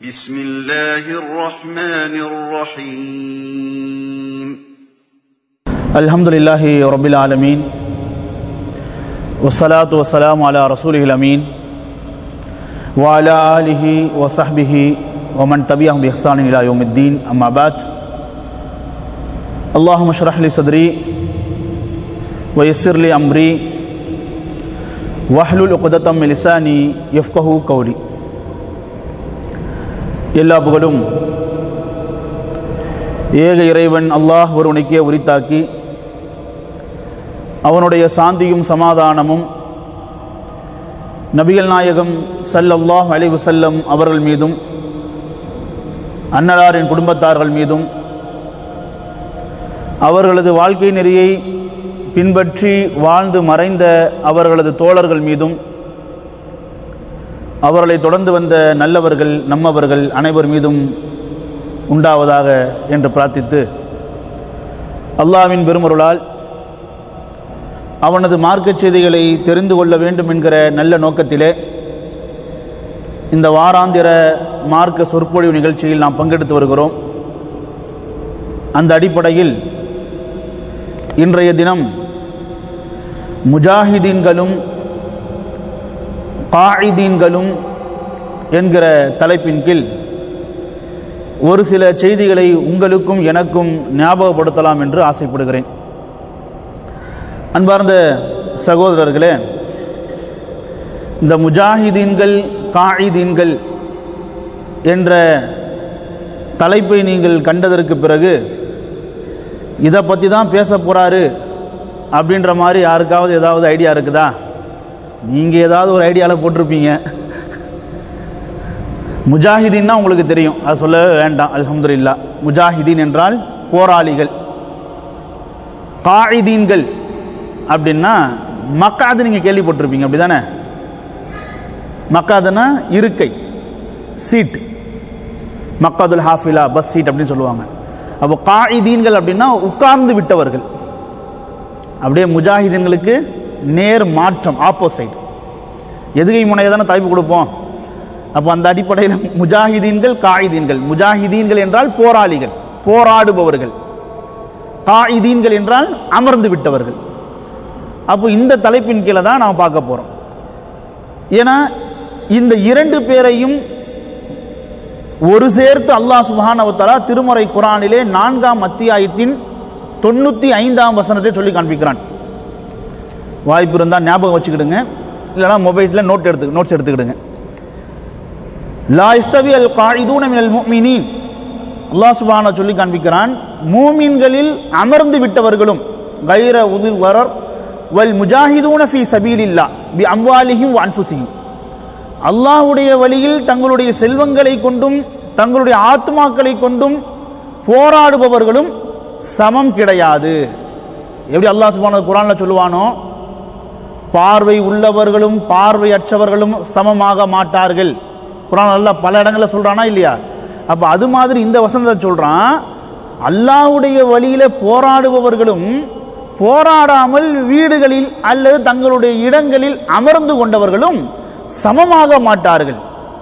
بسم الله الرحمن الرحيم الحمد لله رب العالمين والصلاة والسلام على رسوله الأمين وعلى آله وصحبه ومن تبعهم بإحسان إلى يوم الدين أما بعد اللهم اشرح لي صدري ويسر لي أمري واحلل عقدة من لساني يفقه قولي எல்லா புகழும் ஏக இறைவன் அல்லாஹ் ஒருவனுக்கே உரித்தாக்கி அவனுடைய சாந்தியும் சமாதானமும் நபிகள் நாயகம் ஸல்லல்லாஹு அலைஹி வஸல்லம் அவர்கள் மீதும் அன்னலாரின் குடும்பத்தார்கள் மீதும் அவர்களது வாழ்க்கை நெறியை பின்பற்றி வாழ்ந்து மறைந்த அவர்களது தோழர்கள் மீதும் அவர்களை தொடர்ந்து வந்த நல்லவர்கள் நம்மவர்கள் அனைவர் மீதும் உண்டாவதாக என்று பிரார்த்தித்து அல்லாவின் பெருமருளால் அவனது மார்க்கச் செய்திகளை தெரிந்து கொள்ள வேண்டும் என்கிற நல்ல நோக்கத்திலே இந்த வாராந்திர மார்க்க சொற்பொழிவு நிகழ்ச்சியில் நாம் பங்கெடுத்து வருகிறோம் அந்த அடிப்படையில் இன்றைய தினம் முஜாஹிதீன்களும் காயிதீன்களும் என்கிற தலைப்பின் கீழ் ஒரு சில செய்திகளை உங்களுக்கும் எனக்கும் ஞாபகப்படுத்தலாம் என்று ஆசைப்படுகிறேன் அன்பார்ந்த சகோதரர்களே இந்த முஜாஹிதீன்கள் காயிதீன்கள் என்ற தலைப்பை நீங்கள் கண்டதற்கு பிறகு இதை பற்றி தான் பேச போகிறாரு அப்படின்ற மாதிரி யாருக்காவது ஏதாவது ஐடியா இருக்குதா நீங்கள் ஏதாவது ஒரு ஐடியாவில் போட்டிருப்பீங்க முஜாஹிதீன்னா உங்களுக்கு தெரியும் அது சொல்லவே வேண்டாம் அல்ஹம்துலில்லா முஜாஹிதீன் என்றால் போராளிகள் காயிதீன்கள் அப்படின்னா மக்காது நீங்கள் கேள்விப்பட்டிருப்பீங்க அப்படிதானே மக்காதுன்னா இருக்கை சீட் மக்காதுல் ஹாஃபிலா பஸ் சீட் அப்படின்னு சொல்லுவாங்க அப்போ காயிதீன்கள் அப்படின்னா உட்கார்ந்து விட்டவர்கள் அப்படியே முஜாஹிதீன்களுக்கு நேர் மாற்றம் ஆப்போசைட் எதுகை முனையை தானே தலைப்பு கொடுப்போம் அப்போ அந்த அடிப்படையில் முஜாஹிதீன்கள் காயிதீன்கள் முஜாஹிதீன்கள் என்றால் போராளிகள் போராடுபவர்கள் காயிதீன்கள் என்றால் அமர்ந்து விட்டவர்கள் அப்போ இந்த தலைப்பின் கீழே தான் நாம் பார்க்க போகிறோம் ஏன்னா இந்த இரண்டு பேரையும் ஒரு சேர்த்து அல்லாஹ் சுபானவத்தலா திருமறை குரானிலே நான்காம் அத்தியாயத்தின் தொண்ணூத்தி ஐந்தாம் வசனத்தை சொல்லி காண்பிக்கிறான் வாய்ப்பு இருந்தால் ஞாபகம் வச்சுக்கிடுங்க இல்லைனா மொபைலில் நோட் எடுத்து நோட்ஸ் எடுத்துக்கிடுங்க லா இஸ்தவி அல் காயிதூன மினல் முஃமினீன் அல்லாஹ் சுப்ஹானஹு சொல்லி காண்பிக்கிறான் மூமின்களில் அமர்ந்து விட்டவர்களும் கைர உதில் வரர் வல் முஜாஹிதூன ஃபீ சபீலில்லா பி அம்வாலிஹிம் வ அன்ஃபுசிஹிம் அல்லாஹ்வுடைய வழியில் தங்களுடைய செல்வங்களை கொண்டும் தங்களுடைய ஆத்மாக்களை கொண்டும் போராடுபவர்களும் சமம் கிடையாது எப்படி அல்லாஹ் சுப்ஹானஹு குர்ஆன்ல சொல்லுவானோ பார்வை உள்ளவர்களும் பார்வையற்றவர்களும் சமமாக மாட்டார்கள் குரான் அல்ல பல இடங்களில் சொல்றானா இல்லையா அப்ப அது மாதிரி இந்த வசனத்தை சொல்றான் அல்லாஹ்வுடைய வழியில போராடுபவர்களும் போராடாமல் வீடுகளில் அல்லது தங்களுடைய இடங்களில் அமர்ந்து கொண்டவர்களும் சமமாக மாட்டார்கள்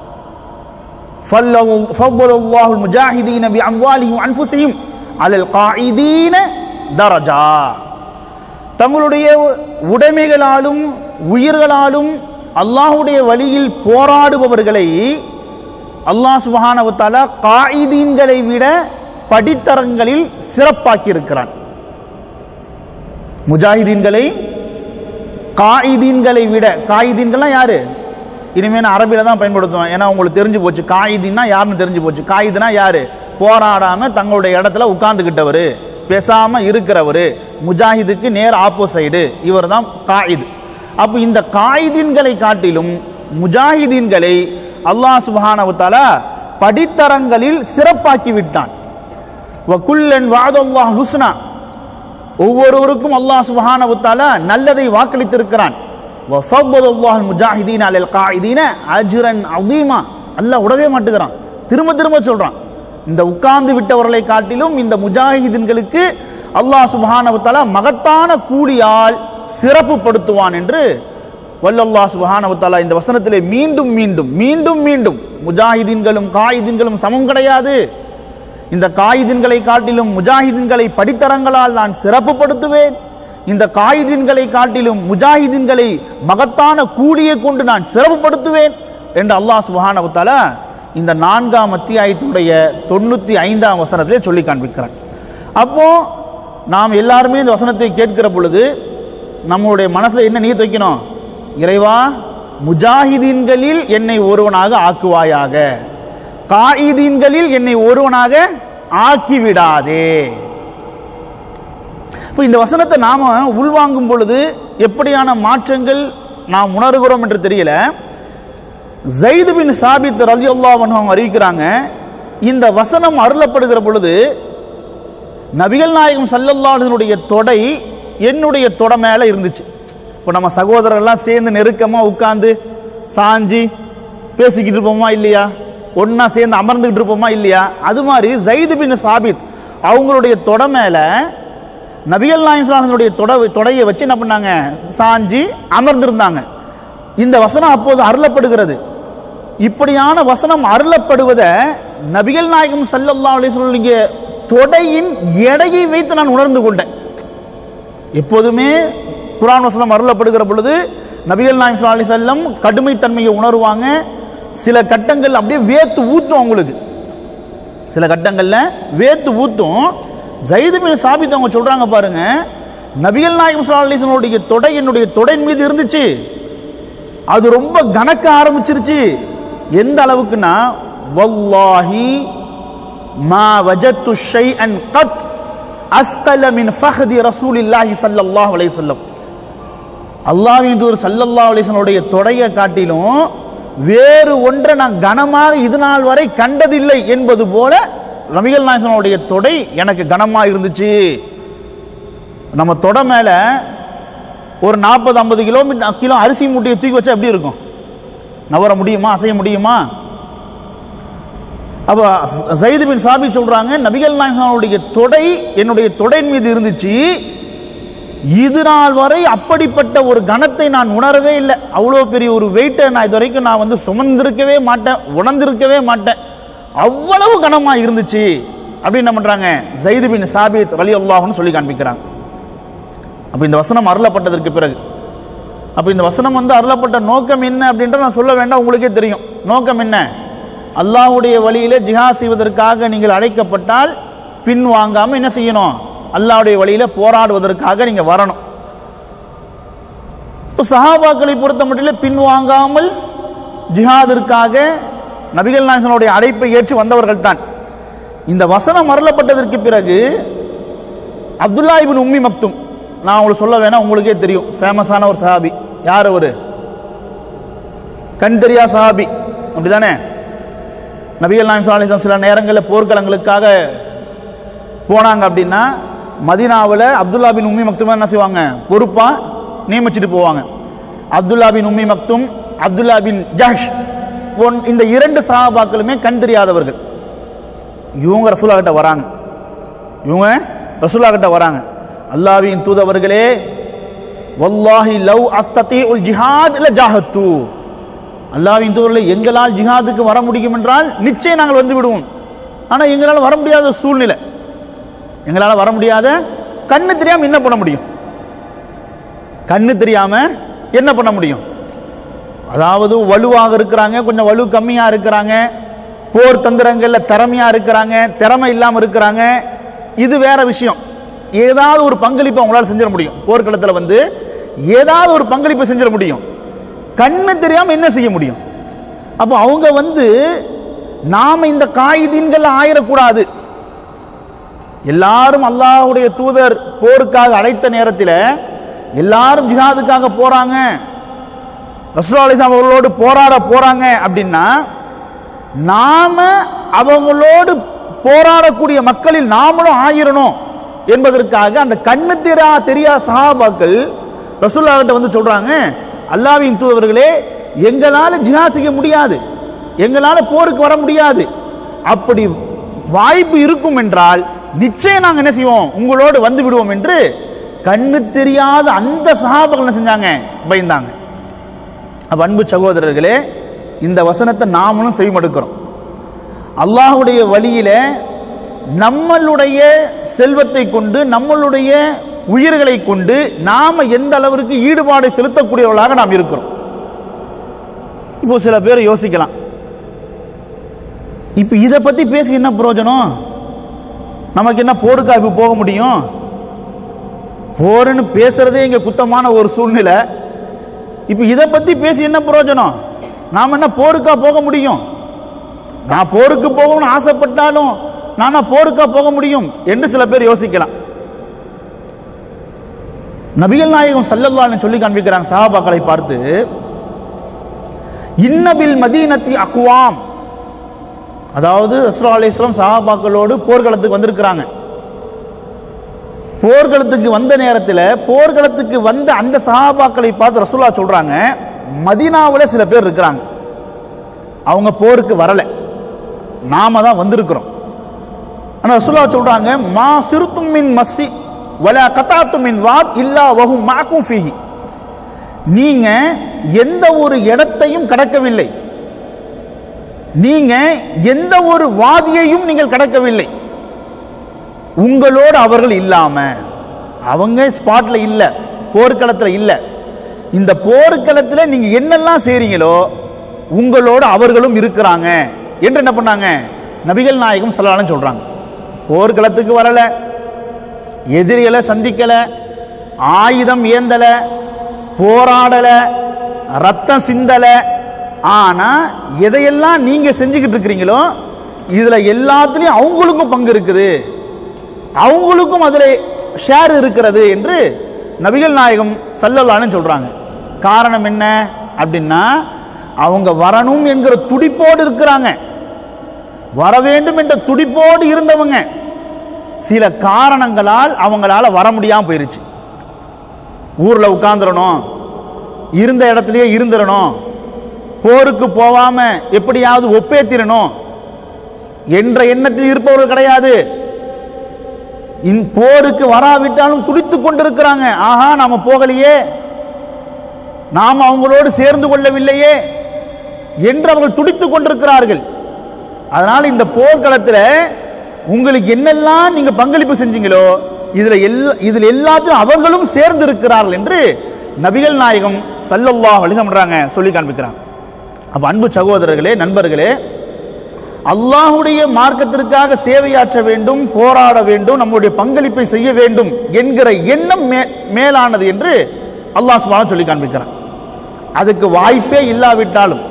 فضل الله المجاهدين بأموالهم وأنفسهم على القاعدين درجة தங்களுடைய உடைமைகளாலும் உயிர்களாலும் அல்லாஹுடைய வழியில் போராடுபவர்களை அல்லாஹ் சுபஹானவத்தால காயிதீன்களை விட படித்தரங்களில் சிறப்பாக்கி இருக்கிறான் முஜாஹிதீன்களை காயிதீன்களை விட காயிதீன்கள்லாம் யாரு இனிமே நான் அரபியில தான் பயன்படுத்துவேன் ஏன்னா உங்களுக்கு தெரிஞ்சு போச்சு காயிதீன்னா யாருன்னு தெரிஞ்சு போச்சு காயிதுனா யாரு போராடாம தங்களுடைய இடத்துல உட்கார்ந்துகிட்டவர் பேசாம இருக்கிறவர் முஜாஹிதுக்கு நேர் ஆப்போசைடு இவர் தான் காயிது அப்ப இந்த காயிதீன்களை காட்டிலும் முஜாஹிதீன்களை அல்லாஹ் சுபஹானவத்தால படித்தரங்களில் சிறப்பாக்கி விட்டான் வகுல்லன் வாதல்லாஹ் ஹுஸ்னா ஒவ்வொருவருக்கும் அல்லாஹ் சுபஹானவத்தால நல்லதை வாக்களித்திருக்கிறான் முஜாஹிதீன் அலல் காயிதீன அஜ்ரன் அதீமா அல்லாஹ் விடவே மாட்டுகிறான் திரும்ப திரும்ப சொல்றான் இந்த உட்கார்ந்து விட்டவர்களை காட்டிலும் இந்த முஜாஹிதீன்களுக்கு அல்லாஹ் சுபஹானவத்தால மகத்தான கூலியால் சிறப்புப்படுத்துவான் என்று வல்லல்லாஹ் சுப்ஹானஹு வ தஆலா இந்த வசனத்திலே மீண்டும் மீண்டும் மீண்டும் மீண்டும் முஜாஹிதீன்களும் காயிதீன்களும் சமம் கிடையாது இந்த காயிதீன்களை காட்டிலும் முஜாஹிதீன்களை படித்தரங்களால் நான் சிறப்புப்படுத்துவேன் இந்த காயிதீன்களை காட்டிலும் முஜாஹிதீன்களை மகத்தான கூலியை கொண்டு நான் சிறப்புப்படுத்துவேன் என்று அல்லாஹ் சுப்ஹானஹு வ தஆலா இந்த நான்காம் அத்தியாயத்துடைய தொண்ணூத்தி ஐந்தாம் வசனத்திலே சொல்லி காண்பிக்கிறான் அப்போ நாம் எல்லாருமே இந்த வசனத்தை கேட்கிற பொழுது நம்மளுடைய மனசுல என்ன நீர் வைக்கணும் இறைவா முஜாஹிதீன்களில் என்னை ஒருவனாக ஆக்குவாயாக காயிதீன்களில் என்னை ஒருவனாக ஆக்கிவிடாதே இப்போ இந்த வசனத்தை நாம உள்வாங்கும் பொழுது எப்படியான மாற்றங்கள் நாம் உணர்கிறோம் என்று தெரியல ஜெயிது பின் சாபித் ரலியல்லாஹு அன்ஹு அவங்க அறிவிக்கிறாங்க இந்த வசனம் அருளப்படுகிற பொழுது நபிகள் நாயகம் சல்லல்லாஹுடைய தொடை என்னுடைய தொட மேல இருந்துச்சு இப்போ நம்ம சகோதரர்கள்லாம் சேர்ந்து நெருக்கமா உட்கார்ந்து சாஞ்சி பேசிக்கிட்டு இருப்போமா இல்லையா ஒண்ணா சேர்ந்து அமர்ந்துகிட்டு இருப்போமா இல்லையா அது மாதிரி ஜைது பின் சாபித் அவங்களுடைய தொட மேல நபிகள் நாயகம் ஸல்லல்லாஹு தொட தொடையை வச்சு என்ன பண்ணாங்க சாஞ்சி அமர்ந்திருந்தாங்க இந்த வசனம் அப்போது அருளப்படுகிறது இப்படியான வசனம் அருளப்படுவத நபிகள் நாயகம் ஸல்லல்லாஹு அலைஹி வஸல்லம் தொடையின் எடையை வைத்து நான் உணர்ந்து கொண்டேன் எப்போதுமே குர்ஆன் வசனம் அருளப்படுகிற பொழுது நபிகள் நாயகம் ஸல்லல்லாஹு அலைஹி வஸல்லம் கடுமைத்தன்மையை உணர்வாங்க சில கட்டங்கள் அப்படியே வேத்து ஊத்தும் அவங்களுக்கு சில கட்டங்கள்ல வேத்து ஊத்தும் ஜைது பின் சாபித் அவங்க சொல்றாங்க பாருங்க நபிகள் நாயகம் ஸல்லல்லாஹு அலைஹி வஸல்லம் தொடை என்னுடைய தொடையின் மீது இருந்துச்சு அது ரொம்ப கணக்க ஆரம்பிச்சிருச்சு எந்த அளவுக்குன்னா வல்லாஹி மா வஜத்து ஷைஅன் கத் அஸ்கல மின் ஃபஹதி ரசூலில்லாஹி ஸல்லல்லாஹு அலைஹி வஸல்லம் அல்லாஹ்வின் தூதர் ஸல்லல்லாஹு அலைஹி வஸல்லுடைய தொடையை காட்டிலும் வேறு ஒன்றை நான் கனமாக இது நாள் வரை கண்டதில்லை என்பது போல நபிகள் நாயகனுடைய தொடை எனக்கு கனமா இருந்துச்சு நம்ம தொடை மேல ஒரு நாற்பது ஐம்பது கிலோமீட்டர் கிலோ அரிசி மூட்டையை தூக்கி வச்சா எப்படி இருக்கும் நவர முடியுமா அசைய முடியுமா அப்ப ஜயிது பின் சாபி சொல்றாங்க நபிகள் நாயகனுடைய தொடை என்னுடைய தொடையின் மீது இருந்துச்சு இது நாள் வரை அப்படிப்பட்ட ஒரு கணத்தை நான் உணரவே இல்லை அவ்வளோ பெரிய ஒரு வெயிட்டை நான் இது வரைக்கும் நான் வந்து சுமந்திருக்கவே மாட்டேன் உணர்ந்திருக்கவே மாட்டேன் அவ்வளவு கனமா இருந்துச்சு அப்படின்னு என்ன பண்றாங்க ஜயிது பின் சாபித் ரலி அல்லாஹ்னு சொல்லி காண்பிக்கிறாங்க அப்ப இந்த வசனம் அருளப்பட்டதற்கு பிறகு அப்ப இந்த வசனம் வந்து அருளப்பட்ட நோக்கம் என்ன அப்படின்ற நான் சொல்ல வேண்டாம் உங்களுக்கே தெரியும் நோக்கம் என்ன அல்லாஹ்வுடைய வழியிலே ஜிஹாத் செய்வதற்காக நீங்கள் அழைக்கப்பட்டால் பின் வாங்காம என்ன செய்யணும் அல்லாஹ்வுடைய வழியில போராடுவதற்காக நீங்க வரணும் இப்ப சஹாபாக்களை பொறுத்த மட்டும் பின் வாங்காமல் ஜிஹாதிற்காக நபிகள் நாயகனுடைய அழைப்பை ஏற்று வந்தவர்கள் தான் இந்த வசனம் அருளப்பட்டதற்கு பிறகு அப்துல்லா இபின் உம்மி மக்தும் நான் உங்களுக்கு சொல்ல வேணாம் உங்களுக்கே தெரியும் ஃபேமஸான ஒரு சஹாபி யார் அவரு கண் தெரியா சஹாபி அப்படிதானே நபிகள் நாயம் சாலிசம் சில நேரங்களில் போர்க்களங்களுக்காக போனாங்க அப்படின்னா மதீனாவில் அப்துல்லா பின் உம்மி மக்தும் என்ன செய்வாங்க பொறுப்பா நியமிச்சுட்டு போவாங்க Abdullah bin Ummi Maktum Abdullah bin ஜஹ் போன் இந்த இரண்டு சஹாபாக்களுமே கண் தெரியாதவர்கள் இவங்க ரசூலா கிட்ட வராங்க இவங்க ரசூலா கிட்ட வராங்க அல்லாவின் தூதவர்களே வல்லாஹி லவ் அஸ்ததி உல் ஜிஹாத் ல ஜாஹத்து அல்லாவின் தூதர்களே எங்களால் ஜிஹாதுக்கு வர முடியும் என்றால் நிச்சயம் நாங்கள் வந்து விடுவோம் ஆனா எங்களால் வர முடியாத சூழ்நிலை எங்களால் வர முடியாத கண்ணு தெரியாம என்ன பண்ண முடியும் கண்ணு தெரியாம என்ன பண்ண முடியும் அதாவது வலுவாக இருக்கிறாங்க கொஞ்சம் வலு கம்மியா இருக்கிறாங்க போர் தந்திரங்கள்ல திறமையா இருக்கிறாங்க திறமை இல்லாம இருக்கிறாங்க இது வேற விஷயம் ஏதாவது ஒரு பங்களிப்பு அவங்களால செஞ்சிட முடியும் போர்க்களத்துல வந்து ஏதாவது ஒரு பங்களிப்பு செஞ்சிட முடியும் கண்ணு தெரியாம என்ன செய்ய முடியும் அப்போ அவங்க வந்து நாம இந்த காயிதீன்கள் ஆயிடக்கூடாது எல்லாரும் அல்லாஹ்வுடைய தூதர் போருக்காக அழைத்த நேரத்தில் எல்லாரும் ஜிஹாதுக்காக போறாங்க ரசூல் அலிஸ்லாம் அவர்களோடு போராட போறாங்க அப்படின்னா நாம அவங்களோடு போராடக்கூடிய மக்களில் நாமளும் ஆயிரணும் என்பதற்காக அந்த கண்ணு தெரியா தெரியா சஹாபாக்கள் ரசூல்லா கிட்ட வந்து சொல்றாங்க அல்லாவின் தூதவர்களே எங்களால ஜிஹாத் செய்ய முடியாது எங்களால போருக்கு வர முடியாது அப்படி வாய்ப்பு இருக்கும் என்றால் நிச்சயம் நாங்க என்ன செய்வோம் உங்களோடு வந்து விடுவோம் என்று கண்ணு தெரியாத அந்த சஹாபாக்கள் என்ன செஞ்சாங்க பயந்தாங்க அப்ப அன்பு சகோதரர்களே இந்த வசனத்தை நாமளும் செவிமடுக்கிறோம் அல்லாஹ்வுடைய வழியில நம்மளுடைய செல்வத்தை கொண்டு நம்மளுடைய உயிர்களை கொண்டு நாம எந்த அளவிற்கு ஈடுபாடு செலுத்தக்கூடியவர்களாக நாம் இருக்கிறோம் இப்போ சில பேர் யோசிக்கலாம் இப்ப இதை பத்தி பேசி என்ன பிரயோஜனம் நமக்கு என்ன போருக்கா இப்ப போக முடியும் போருன்னு பேசுறதே இங்க குத்தமான ஒரு சூழ்நிலை இப்ப இதை பத்தி பேசி என்ன பிரயோஜனம் நாம என்ன போருக்கா போக முடியும் நான் போருக்கு போகணும்னு ஆசைப்பட்டாலும் நானா போருக்கா போக முடியும் என்று சில பேர் யோசிக்கலாம் நபிகள் நாயகம் சல்லல்லாஹு சொல்லி காண்பிக்கிறாங்க சஹாபாக்களை பார்த்து இன்னபில் மதீனத்தி அக்வாம் அதாவது ரசூலுல்லாஹி அலைஹி வஸல்லம் சஹாபாக்களோடு போர்க்களத்துக்கு வந்திருக்கிறாங்க போர்க்களத்துக்கு வந்த நேரத்தில் போர்க்களத்துக்கு வந்த அந்த சஹாபாக்களை பார்த்து ரசூலா சொல்றாங்க மதீனாவுல சில பேர் இருக்கிறாங்க அவங்க போருக்கு வரல நாம தான் வந்திருக்கிறோம் ஆனா ரசூலா சொல்றாங்க மா சிறுத்தும் மின் மஸ்ஸி வலா கத்தாத்தும் மின் வாத் இல்லா வஹும் மாக்கும் ஃபீஹி நீங்க எந்த ஒரு இடத்தையும் கடக்கவில்லை நீங்க எந்த ஒரு வாதியையும் நீங்கள் கடக்கவில்லை உங்களோடு அவர்கள் இல்லாம அவங்க ஸ்பாட்ல இல்ல போர்க்களத்துல இல்ல இந்த போர்க்களத்துல நீங்க என்னெல்லாம் செய்றீங்களோ உங்களோடு அவர்களும் இருக்கிறாங்க என்று என்ன பண்ணாங்க நபிகள் நாயகம் சொல்லலாம்னு சொல்றாங்க போர்க்களத்துக்கு வரல எதிரிகளை சந்திக்கல ஆயுதம் ஏந்தல போராடல ரத்தம் சிந்தல ஆனா எதையெல்லாம் நீங்க செஞ்சுக்கிட்டு இருக்கிறீங்களோ இதுல எல்லாத்துலயும் அவங்களுக்கும் பங்கு இருக்குது அவங்களுக்கும் அதுல ஷேர் இருக்கிறது என்று நபிகள் நாயகம் சல்லல்லான்னு சொல்றாங்க காரணம் என்ன அப்படின்னா அவங்க வரணும் என்கிற துடிப்போடு இருக்கிறாங்க வர வேண்டும் என்ற துடிப்போடு இருந்தவங்க சில காரணங்களால் அவங்களால வர முடியாம போயிருச்சு ஊர்ல உட்கார்ந்துடணும் இருந்த இடத்துலயே இருந்துடணும் போருக்கு போகாம எப்படியாவது ஒப்பேத்திரணும் என்ற எண்ணத்தில் இருப்பவர்கள் கிடையாது இன் போருக்கு வராவிட்டாலும் துடித்துக் கொண்டிருக்கிறாங்க ஆஹா நாம போகலையே நாம் அவங்களோடு சேர்ந்து கொள்ளவில்லையே என்று அவர்கள் துடித்துக் கொண்டிருக்கிறார்கள் அதனால இந்த போர்க்களத்தில் உங்களுக்கு என்னெல்லாம் நீங்க பங்களிப்பு செஞ்சீங்களோ இதுல எல்லா இதுல எல்லாத்தையும் அவர்களும் சேர்ந்து இருக்கிறார்கள் என்று நபிகள் நாயகம் சல்லல்லாஹு அலைஹி பண்றாங்க சொல்லி காண்பிக்கிறாங்க அப்ப அன்பு சகோதரர்களே நண்பர்களே அல்லாஹுடைய மார்க்கத்திற்காக சேவையாற்ற வேண்டும் போராட வேண்டும் நம்முடைய பங்களிப்பை செய்ய வேண்டும் என்கிற எண்ணம் மே- மேலானது என்று அல்லாஹ் சுப்ஹானஹு சொல்லி காண்பிக்கிறான் அதுக்கு வாய்ப்பே இல்லாவிட்டாலும்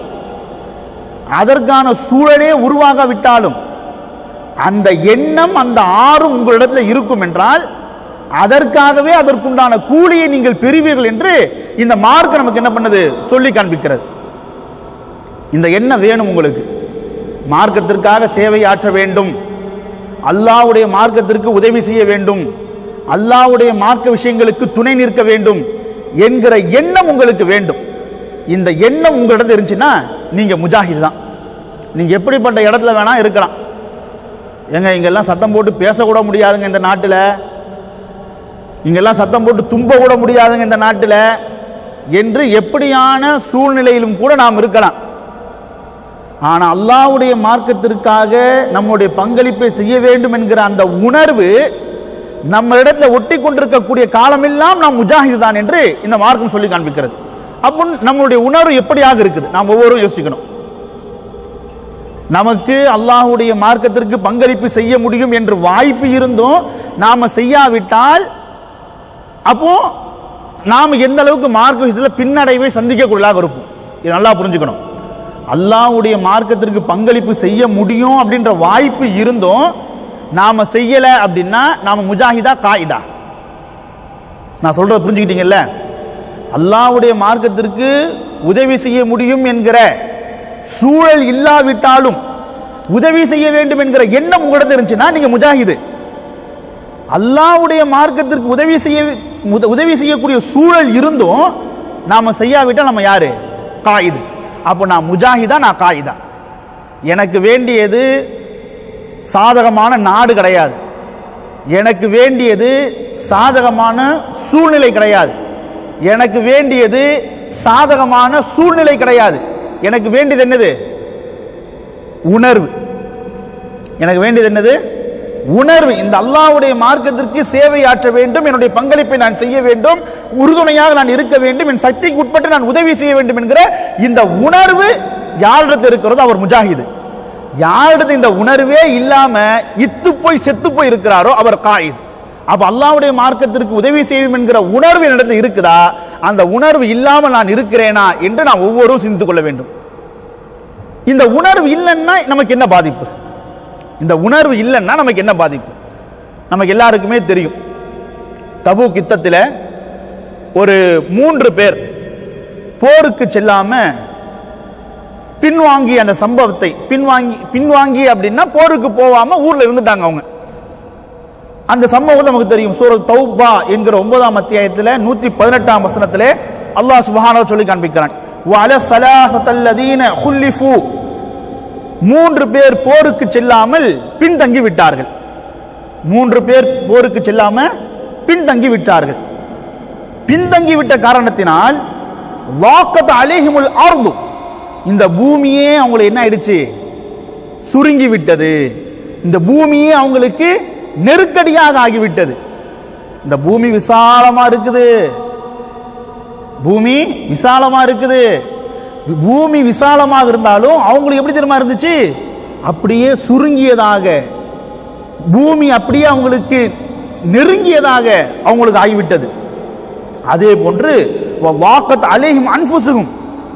அதற்கான சூழலே உருவாகாவிட்டாலும் அந்த எண்ணம் அந்த ஆறும் உங்களிடத்தில் இருக்கும் என்றால் அதற்காகவே அதற்குண்டான கூலியை நீங்கள் பெறுவீர்கள் என்று இந்த மார்க் நமக்கு என்ன பண்ணுது சொல்லி காண்பிக்கிறது இந்த எண்ணம் வேணும் உங்களுக்கு மார்க்கத்திற்காக சேவை ஆற்ற வேண்டும் அல்லாஹ்வுடைய மார்க்கத்திற்கு உதவி செய்ய வேண்டும் அல்லாஹ்வுடைய மார்க்க விஷயங்களுக்கு துணை நிற்க வேண்டும் என்கிற எண்ணம் உங்களுக்கு வேண்டும் இந்த எண்ணம் உங்களிடத்தில் இருந்துச்சுன்னா நீங்க முஜாஹித் தான் நீங்க எப்படிப்பட்ட இடத்துல வேணா இருக்கலாம் ஏங்க இங்கெல்லாம் சத்தம் போட்டு பேசக்கூட முடியாதுங்க இந்த நாட்டில் இங்கெல்லாம் சத்தம் போட்டு தும்ப கூட முடியாதுங்க இந்த நாட்டில் என்று எப்படியான சூழ்நிலையிலும் கூட நாம் இருக்கலாம் ஆனா அல்லாஹ்வுடைய மார்க்கத்திற்காக நம்முடைய பங்களிப்பை செய்ய வேண்டும் என்கிற அந்த உணர்வு நம்ம இடத்துல ஒட்டி கொண்டிருக்கக்கூடிய காலமெல்லாம் நாம் முஜாஹித் தான் என்று இந்த மார்க்கம் சொல்லி காண்பிக்கிறது அப்போ நம்மளுடைய உணர்வு எப்படியாக இருக்குது நாம் ஒவ்வொருவரும் யோசிக்கணும் நமக்கு அல்லாஹ்வுடைய மார்க்கத்திற்கு பங்களிப்பு செய்ய முடியும் என்று வாய்ப்பு இருந்தும் நாம செய்யாவிட்டால் அப்போ நாம் எந்த அளவுக்கு மார்க்க விஷயத்தில் பின்னடைவை சந்திக்கக்கூடியதாக இருப்போம் இது நல்லா புரிஞ்சுக்கணும் அல்லாஹ்வுடைய மார்க்கத்திற்கு பங்களிப்பு செய்ய முடியும் அப்படின்ற வாய்ப்பு இருந்தும் நாம செய்யல அப்படின்னா நாம முஜாஹிதா காயிதா நான் சொல்றத புரிஞ்சுக்கிட்டீங்கல்ல அல்லாஹ்வுடைய மார்க்கத்திற்கு உதவி செய்ய முடியும் என்கிற சூழல் இல்லாவிட்டாலும் உதவி செய்ய வேண்டும் என்கிற எண்ணம் உங்களிடத்தில் இருந்துச்சுன்னா நீங்க முஜாஹிது அல்லாஹ்வுடைய மார்க்கத்திற்கு உதவி செய்ய உத- உதவி செய்யக்கூடிய சூழல் இருந்தும் நாம செய்யாவிட்டால் நம்ம யாரு காயிது அப்போ நான் முஜாஹிதா நான் காயிதா எனக்கு வேண்டியது சாதகமான நாடு கிடையாது எனக்கு வேண்டியது சாதகமான சூழ்நிலை கிடையாது எனக்கு வேண்டியது சாதகமான சூழ்நிலை கிடையாது எனக்கு வேண்டியது என்னது உணர்வு எனக்கு வேண்டியது என்னது உணர்வு இந்த அல்லாஹ்வுடைய மார்க்கத்திற்கு சேவை ஆற்ற வேண்டும் என்னுடைய பங்களிப்பை நான் செய்ய வேண்டும் உறுதுணையாக நான் இருக்க வேண்டும் என் சக்திக்கு உட்பட்டு நான் உதவி செய்ய வேண்டும் என்கிற இந்த உணர்வு யாரிடத்தில் இருக்கிறதோ அவர் முஜாஹிது யாரிடத்து இந்த உணர்வே இல்லாம இத்து போய் செத்து போய் இருக்கிறாரோ அவர் காயித் அப்ப அல்லாஹ்வுடைய மார்க்கத்திற்கு உதவி செய்யும் என்கிற உணர்வு என்னிடத்தில் இருக்குதா அந்த உணர்வு இல்லாமல் நான் இருக்கிறேனா என்று நான் ஒவ்வொருவரும் சிந்தித்துக் கொள்ள வேண்டும் இந்த உணர்வு இல்லைன்னா நமக்கு என்ன பாதிப்பு இந்த உணர்வு இல்லைன்னா நமக்கு என்ன பாதிப்பு நமக்கு எல்லாருக்குமே தெரியும் தபு யுத்தத்தில் ஒரு மூன்று பேர் போருக்கு செல்லாம பின்வாங்கி அந்த சம்பவத்தை பின்வாங்கி பின்வாங்கி அப்படின்னா போருக்கு போகாம ஊர்ல இருந்துட்டாங்க அவங்க அந்த சம்பவம் நமக்கு தெரியும் சூரத் தௌபா என்கிற ஒன்பதாம் அத்தியாயத்தில் நூத்தி பதினெட்டாம் வசனத்திலே அல்லாஹ் சுபஹானஹு சொல்லி காண்பிக்கிறான் வஅல ஸலாஸத்தல்லதீன ஹுல்லிஃபு மூன்று பேர் போருக்கு செல்லாமல் பின்தங்கி விட்டார்கள் மூன்று பேர் போருக்கு செல்லாம பின்தங்கி விட்டார்கள் பின்தங்கி விட்ட காரணத்தினால் வாக்கத் அலேஹிமுல் ஆர்து இந்த பூமியே அவங்களை என்ன ஆயிடுச்சு சுருங்கி விட்டது இந்த பூமியே அவங்களுக்கு நெருக்கடியாக ஆகிவிட்டது இந்த பூமி விசாலமா இருக்குது பூமி விசாலமா இருக்குது பூமி விசாலமாக இருந்தாலும் அவங்களுக்கு எப்படி தெரியுமா இருந்துச்சு அப்படியே சுருங்கியதாக பூமி அப்படியே அவங்களுக்கு நெருங்கியதாக அவங்களுக்கு ஆகிவிட்டது அதே போன்று வாக்கத் அலேஹிம் அன்புசுகும்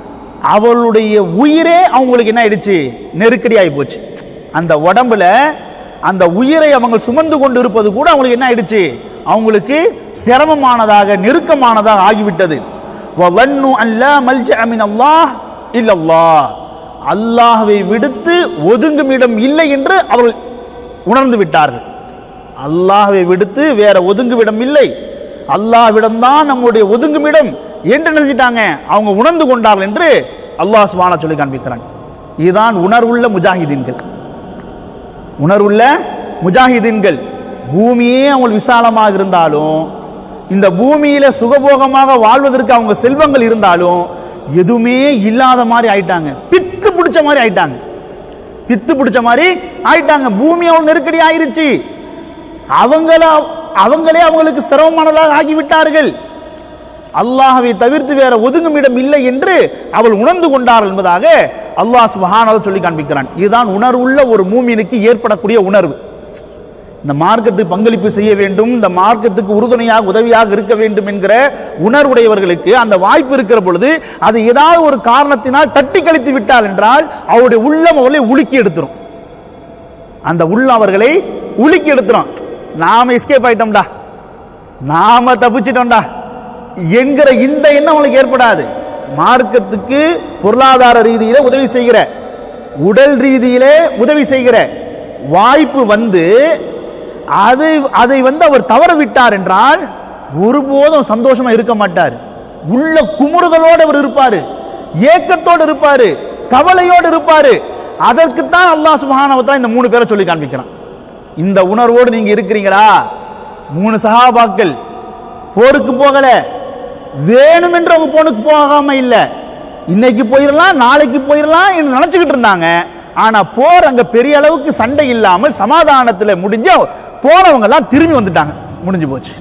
அவளுடைய உயிரே அவங்களுக்கு என்ன ஆயிடுச்சு நெருக்கடி ஆகி போச்சு அந்த உடம்புல அந்த உயிரை அவங்க சுமந்து கொண்டு இருப்பது கூட அவங்களுக்கு என்ன ஆயிடுச்சு அவங்களுக்கு சிரமமானதாக நெருக்கமானதாக ஆகிவிட்டது وَظَنُّوا أَنْ لَا مَلْجَأَ مِنَ اللَّهِ إِلَّا اللَّهِ அல்லாஹ்வை விடுத்து ஒதுங்கும் இடம் இல்லை என்று அவர்கள் உணர்ந்து விட்டார்கள் அல்லாஹ்வை விடுத்து வேற ஒதுங்குமிடம் இல்லை அல்லாஹ்விடம்தான் நம்முடைய ஒதுங்குமிடம் என்று நினைச்சிட்டாங்க அவங்க உணர்ந்து கொண்டார்கள் என்று அல்லாஹ் சுபான சொல்லி காண்பிக்கிறான் இதுதான் உணர்வுள்ள முஜாஹிதீன்கள் உணர்வுள்ள முஜாஹிதீன்கள் பூமியே அவங்க விசாலமாக இருந்தாலும் இந்த பூமியில சுகபோகமாக வாழ்வதற்கு அவங்க செல்வங்கள் இருந்தாலும் எதுவுமே இல்லாத மாதிரி ஆயிட்டாங்க பித்து பிடிச்ச மாதிரி ஆயிட்டாங்க பித்து பிடிச்ச மாதிரி ஆயிட்டாங்க பூமி அவங்க நெருக்கடி ஆயிருச்சு அவங்கள அவங்களே அவங்களுக்கு சிரமமானதாக ஆகிவிட்டார்கள் அல்லாஹ்வை தவிர்த்து வேற ஒதுங்கும் இடம் இல்லை என்று அவள் உணர்ந்து கொண்டார்கள் என்பதாக அல்லாஹ் சுபஹானஹு சொல்லி காண்பிக்கிறான் இதுதான் உணர்வுள்ள ஒரு மூமினுக்கு ஏற்படக்கூடிய உணர்வு இந்த மார்க்கத்துக்கு பங்களிப்பு செய்ய வேண்டும் இந்த மார்க்கத்துக்கு உறுதுணையாக உதவியாக இருக்க வேண்டும் என்கிற உணர்வுடையவர்களுக்கு அந்த வாய்ப்பு இருக்கிற பொழுது அது ஏதாவது ஒரு காரணத்தினால் தட்டி கழித்து விட்டால் என்றால் அவருடைய உள்ளம் அவர்களை உலுக்கி எடுத்துரும் அந்த உள்ளம் அவர்களை உலுக்கி எடுத்துரும் நாம எஸ்கேப் ஆயிட்டோம்டா நாம தப்பிச்சிட்டோம்டா என்கிற இந்த எண்ணம் அவங்களுக்கு ஏற்படாது மார்க்கத்துக்கு பொருளாதார ரீதியில உதவி செய்கிற உடல் ரீதியிலே உதவி செய்கிற வாய்ப்பு வந்து அது அதை வந்து அவர் தவற விட்டார் என்றால் ஒருபோதும் சந்தோஷமா இருக்க மாட்டார் உள்ள குமுறுதலோடு அவர் இருப்பாரு ஏக்கத்தோடு இருப்பாரு கவலையோடு இருப்பாரு அதற்குத்தான் அல்லாஹ் சுப்ஹானஹு வ இந்த மூணு பேரை சொல்லி காண்பிக்கிறான் இந்த உணர்வோடு நீங்க இருக்கிறீங்களா மூணு சஹாபாக்கள் போருக்கு போகல வேணுமென்று அவங்க போனுக்கு போகாம இல்ல இன்னைக்கு போயிடலாம் நாளைக்கு போயிடலாம் என்று நினைச்சுக்கிட்டு இருந்தாங்க ஆனா போர் அங்க பெரிய அளவுக்கு சண்டை இல்லாமல் சமாதானத்துல முடிஞ்ச போனவங்க எல்லாம் திரும்பி வந்துட்டாங்க முடிஞ்சு போச்சு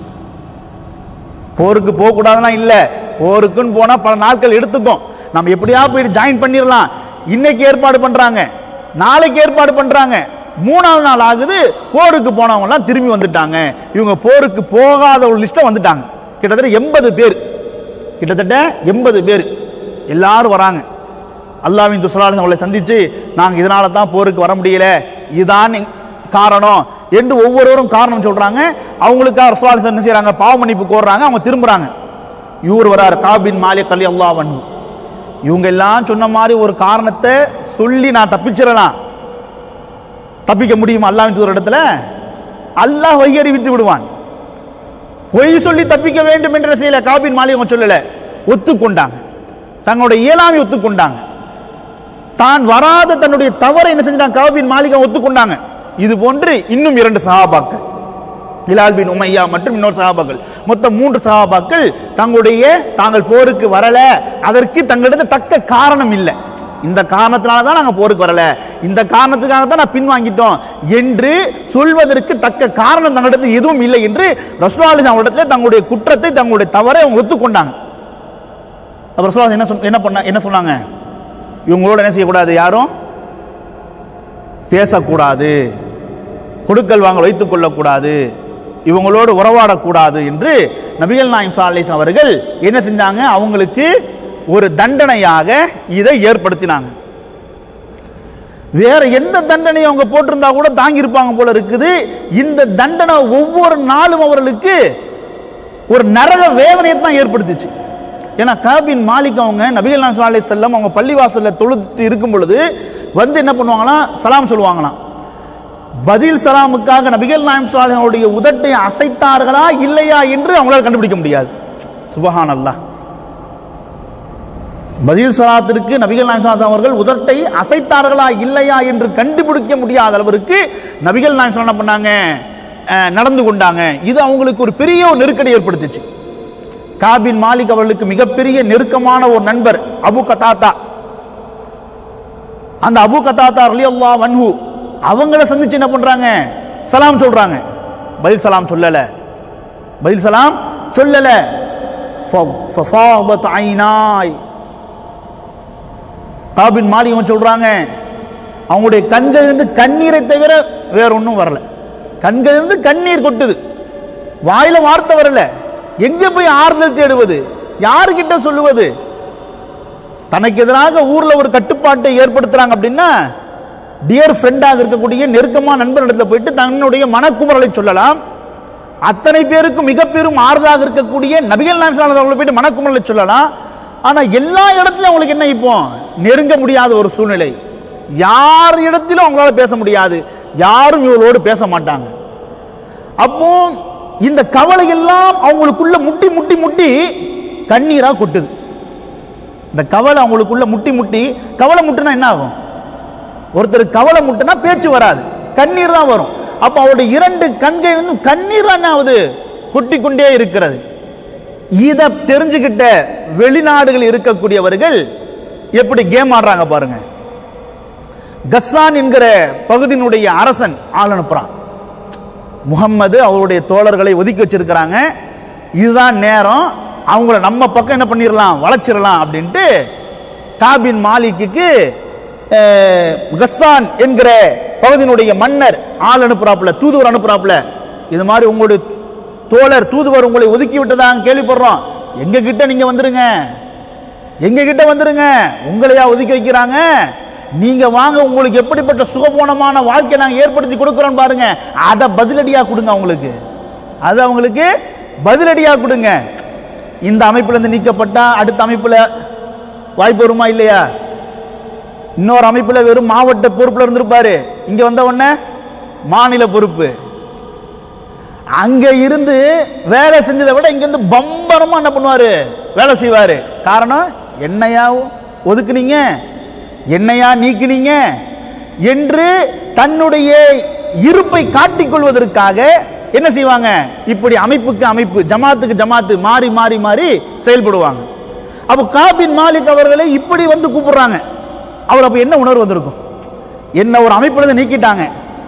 போருக்கு போக கூடாதுன்னா இல்ல போருக்குன்னு போனா பல நாட்கள் எடுத்துக்கும் நம்ம எப்படியா போயிட்டு ஜாயின் பண்ணிடலாம் இன்னைக்கு ஏற்பாடு பண்றாங்க நாளைக்கு ஏற்பாடு பண்றாங்க மூணாவது நாள் ஆகுது போருக்கு போனவங்க எல்லாம் திரும்பி வந்துட்டாங்க இவங்க போருக்கு போகாத ஒரு லிஸ்ட வந்துட்டாங்க கிட்டத்தட்ட எண்பது பேர் கிட்டத்தட்ட எண்பது பேர் எல்லாரும் வராங்க அல்லாவின் துசலாளன் அவங்களை சந்திச்சு நாங்க இதனால தான் போருக்கு வர முடியல இதுதான் எங்க- காரணம் என்று ஒவ்வொருவரும் காரணம் சொல்றாங்க அவங்களுக்காக ரசூலுல்லாஹி என்ன செய்றாங்க பாவ மன்னிப்பு கோர்றாங்க அவங்க திரும்புறாங்க இவர் வரார் காபின் மாலிக் அலி அல்லாஹ் வன்ஹு இவங்க எல்லாம் சொன்ன மாதிரி ஒரு காரணத்தை சொல்லி நான் தப்பிச்சிடலாம் தப்பிக்க முடியுமா அல்லாஹ்வின் ஒரு இடத்துல அல்லாஹ் வைகறிவித்து விடுவான் பொய் சொல்லி தப்பிக்க வேண்டும் என்ற செய்யல காபின் மாலிக் அவங்க சொல்லல ஒத்துக்கொண்டாங்க தங்களுடைய இயலாமை ஒத்துக்கொண்டாங்க தான் வராத தன்னுடைய தவறை என்ன செஞ்சாங்க காபின் மாலிகா ஒத்துக்கொண்டாங்க இது போன்று இன்னும் இரண்டு சஹாபாக்கள் ஹிலால் பின் உமையா மற்றும் இன்னொரு சஹாபாக்கள் மொத்தம் மூன்று சஹாபாக்கள் தங்களுடைய தாங்கள் போருக்கு வரல அதற்கு தங்களிடத்தில் தக்க காரணம் இல்லை இந்த காரணத்தினால தான் நாங்க போருக்கு வரல இந்த காரணத்துக்காக தான் நான் பின்வாங்கிட்டோம் என்று சொல்வதற்கு தக்க காரணம் தங்களிடத்தில் எதுவும் இல்லை என்று ரசூலுல்லாஹி அவரிடத்தில் தங்களுடைய குற்றத்தை தங்களுடைய தவறை அவங்க ஒத்துக்கொண்டாங்க அப்ப ரசூலுல்லாஹி என்ன சொன்ன- என்ன பண்ண என்ன சொன்னாங்க இவங்களோட என்ன செய்யக்கூடாது யாரும் பேசக்கூடாது கொடுக்கல் வாங்க வைத்துக் கொள்ளக்கூடாது இவங்களோடு உறவாடக்கூடாது என்று நபிகள் நாயம் சாலிஸ் அவர்கள் என்ன செஞ்சாங்க அவங்களுக்கு ஒரு தண்டனையாக இதை ஏற்படுத்தினாங்க வேற எந்த தண்டனையும் அவங்க போட்டிருந்தா கூட தாங்கி இருப்பாங்க போல இருக்குது இந்த தண்டனை ஒவ்வொரு நாளும் அவர்களுக்கு ஒரு நரக வேதனையை தான் ஏற்படுத்துச்சு ஏன்னா காபின் மாலிக் அவங்க நபிகள் நாயகம் ஸல்லல்லாஹு அலைஹி வஸல்லம் அவங்க பள்ளிவாசல்ல தொழுது இருக்கும் பொழுது வந்து என்ன பண்ணுவாங்களாம் சலாம் சொல்லுவாங்களாம் பதில் சலாமுக்காக நபிகள் நாயம் சாலினுடைய உதட்டை அசைத்தார்களா இல்லையா என்று அவங்களால கண்டுபிடிக்க முடியாது சுபஹான் அல்லாஹ் பதில் சலாத்திற்கு நபிகள் நாயம் ஸல்லல்லாஹு அவர்கள் உதட்டை அசைத்தார்களா இல்லையா என்று கண்டுபிடிக்க முடியாத அளவிற்கு நபிகள் நாயம் ஸல்லல்லாஹு என்ன பண்ணாங்க அஹ், நடந்து கொண்டாங்க இது அவங்களுக்கு ஒரு பெரிய ஒரு நெருக்கடி ஏற்படுத்துச்சு காபின் மாலிக் அவர்களுக்கு மிகப்பெரிய நெருக்கமான ஒரு நண்பர் அபு கதாத்தா அந்த அபு கதாத்தா ரலியல்லாஹு வன்ஹு அவங்கள சந்திச்சு என்ன பண்றாங்க சலாம் சொல்றாங்க பதில் சலாம் சொல்லல பதில் சலாம் சொல்லல ஃப- ஃபஃபாபத் ஐனாய் காபின் மாலிகம் சொல்றாங்க அவங்களுடைய கண்கள் இருந்து கண்ணீரை தவிர வேற ஒன்றும் வரல கண்கள் இருந்து கண்ணீர் கொட்டுது வாயில வார்த்தை வரல எங்க போய் ஆறுதல் தேடுவது யாருக்கிட்ட சொல்லுவது தனக்கு எதிராக ஊர்ல ஒரு கட்டுப்பாட்டை ஏற்படுத்துறாங்க அப்படின்னா டியர் ஃப்ரெண்டாக இருக்கக்கூடிய நெருக்கமான நண்பரிடத்துல போயிட்டு தன்னுடைய மனக்குமரலை சொல்லலாம் அத்தனை பேருக்கும் மிக பெரும் ஆறுதலாக இருக்கக்கூடிய நபிகள் நாயம் ஸல்லல்லாஹு அலைஹி வஸல்லம் போயிட்டு மனக்குமரலை சொல்லலாம் ஆனா எல்லா இடத்துலயும் அவங்களுக்கு என்ன இப்போ நெருங்க முடியாத ஒரு சூழ்நிலை யார் இடத்திலும் அவங்களால பேச முடியாது யாரும் இவளோடு பேச மாட்டாங்க அப்போ இந்த கவலை எல்லாம் அவங்களுக்குள்ள முட்டி முட்டி முட்டி கண்ணீரா கொட்டுது இந்த கவலை அவங்களுக்குள்ள முட்டி முட்டி கவலை முட்டுனா என்ன ஆகும் ஒருத்தர் கவலை முட்டுனா பேச்சு வராது கண்ணீர் தான் வரும் அப்ப அவருடைய இரண்டு கண்கள் இருந்தும் கண்ணீர் தான் என்ன ஆகுது கொட்டி கொண்டே இருக்கிறது இத தெரிஞ்சுக்கிட்ட வெளிநாடுகள் இருக்கக்கூடியவர்கள் எப்படி கேம் ஆடுறாங்க பாருங்க கஸ்ஸான் என்கிற பகுதியினுடைய அரசன் ஆள் அனுப்புறான் முகம்மது அவருடைய தோழர்களை ஒதுக்கி வச்சிருக்கிறாங்க இதுதான் நேரம் அவங்கள நம்ம பக்கம் என்ன பண்ணிடலாம் வளைச்சிடலாம் அப்படின்ட்டு காபின் மாலிக்கு கஸ்ஸான் என்கிற பகுதியினுடைய மன்னர் ஆள் அனுப்புறாப்புல தூதுவர் அனுப்புறாப்புல இது மாதிரி உங்களுடைய தோழர் தூதுவர் உங்களை ஒதுக்கி விட்டதாக கேள்விப்படுறோம் எங்க கிட்ட நீங்க வந்துருங்க எங்க கிட்ட வந்துருங்க உங்களையா ஒதுக்கி வைக்கிறாங்க நீங்க வாங்க உங்களுக்கு எப்படிப்பட்ட சுகபோனமான வாழ்க்கை நாங்க ஏற்படுத்தி கொடுக்கிறோம் பாருங்க அத பதிலடியா கொடுங்க அவங்களுக்கு அது அவங்களுக்கு பதிலடியா கொடுங்க இந்த அமைப்புல இருந்து நீக்கப்பட்டா அடுத்த அமைப்புல வாய்ப்பு வருமா இல்லையா இன்னொரு அமைப்புல வெறும் மாவட்ட பொறுப்புல இருந்திருப்பாரு இங்க வந்த உடனே மாநில பொறுப்பு அங்க இருந்து வேலை செஞ்சதை விட இங்க இருந்து பம்பரமா என்ன பண்ணுவாரு வேலை செய்வாரு காரணம் என்னையா ஒதுக்குனீங்க என்னையா நீக்கினீங்க என்று தன்னுடைய இருப்பை காட்டிக் கொள்வதற்காக என்ன செய்வாங்க இப்படி அமைப்புக்கு அமைப்பு ஜமாத்துக்கு ஜமாத்து மாறி மாறி மாறி செயல்படுவாங்க அப்போ காபின் மாலிக் அவர்களை இப்படி வந்து கூப்பிடுறாங்க அவர் அப்ப என்ன உணர்வு வந்திருக்கும் என்ன ஒரு அமைப்புல இருந்து நீக்கிட்டாங்க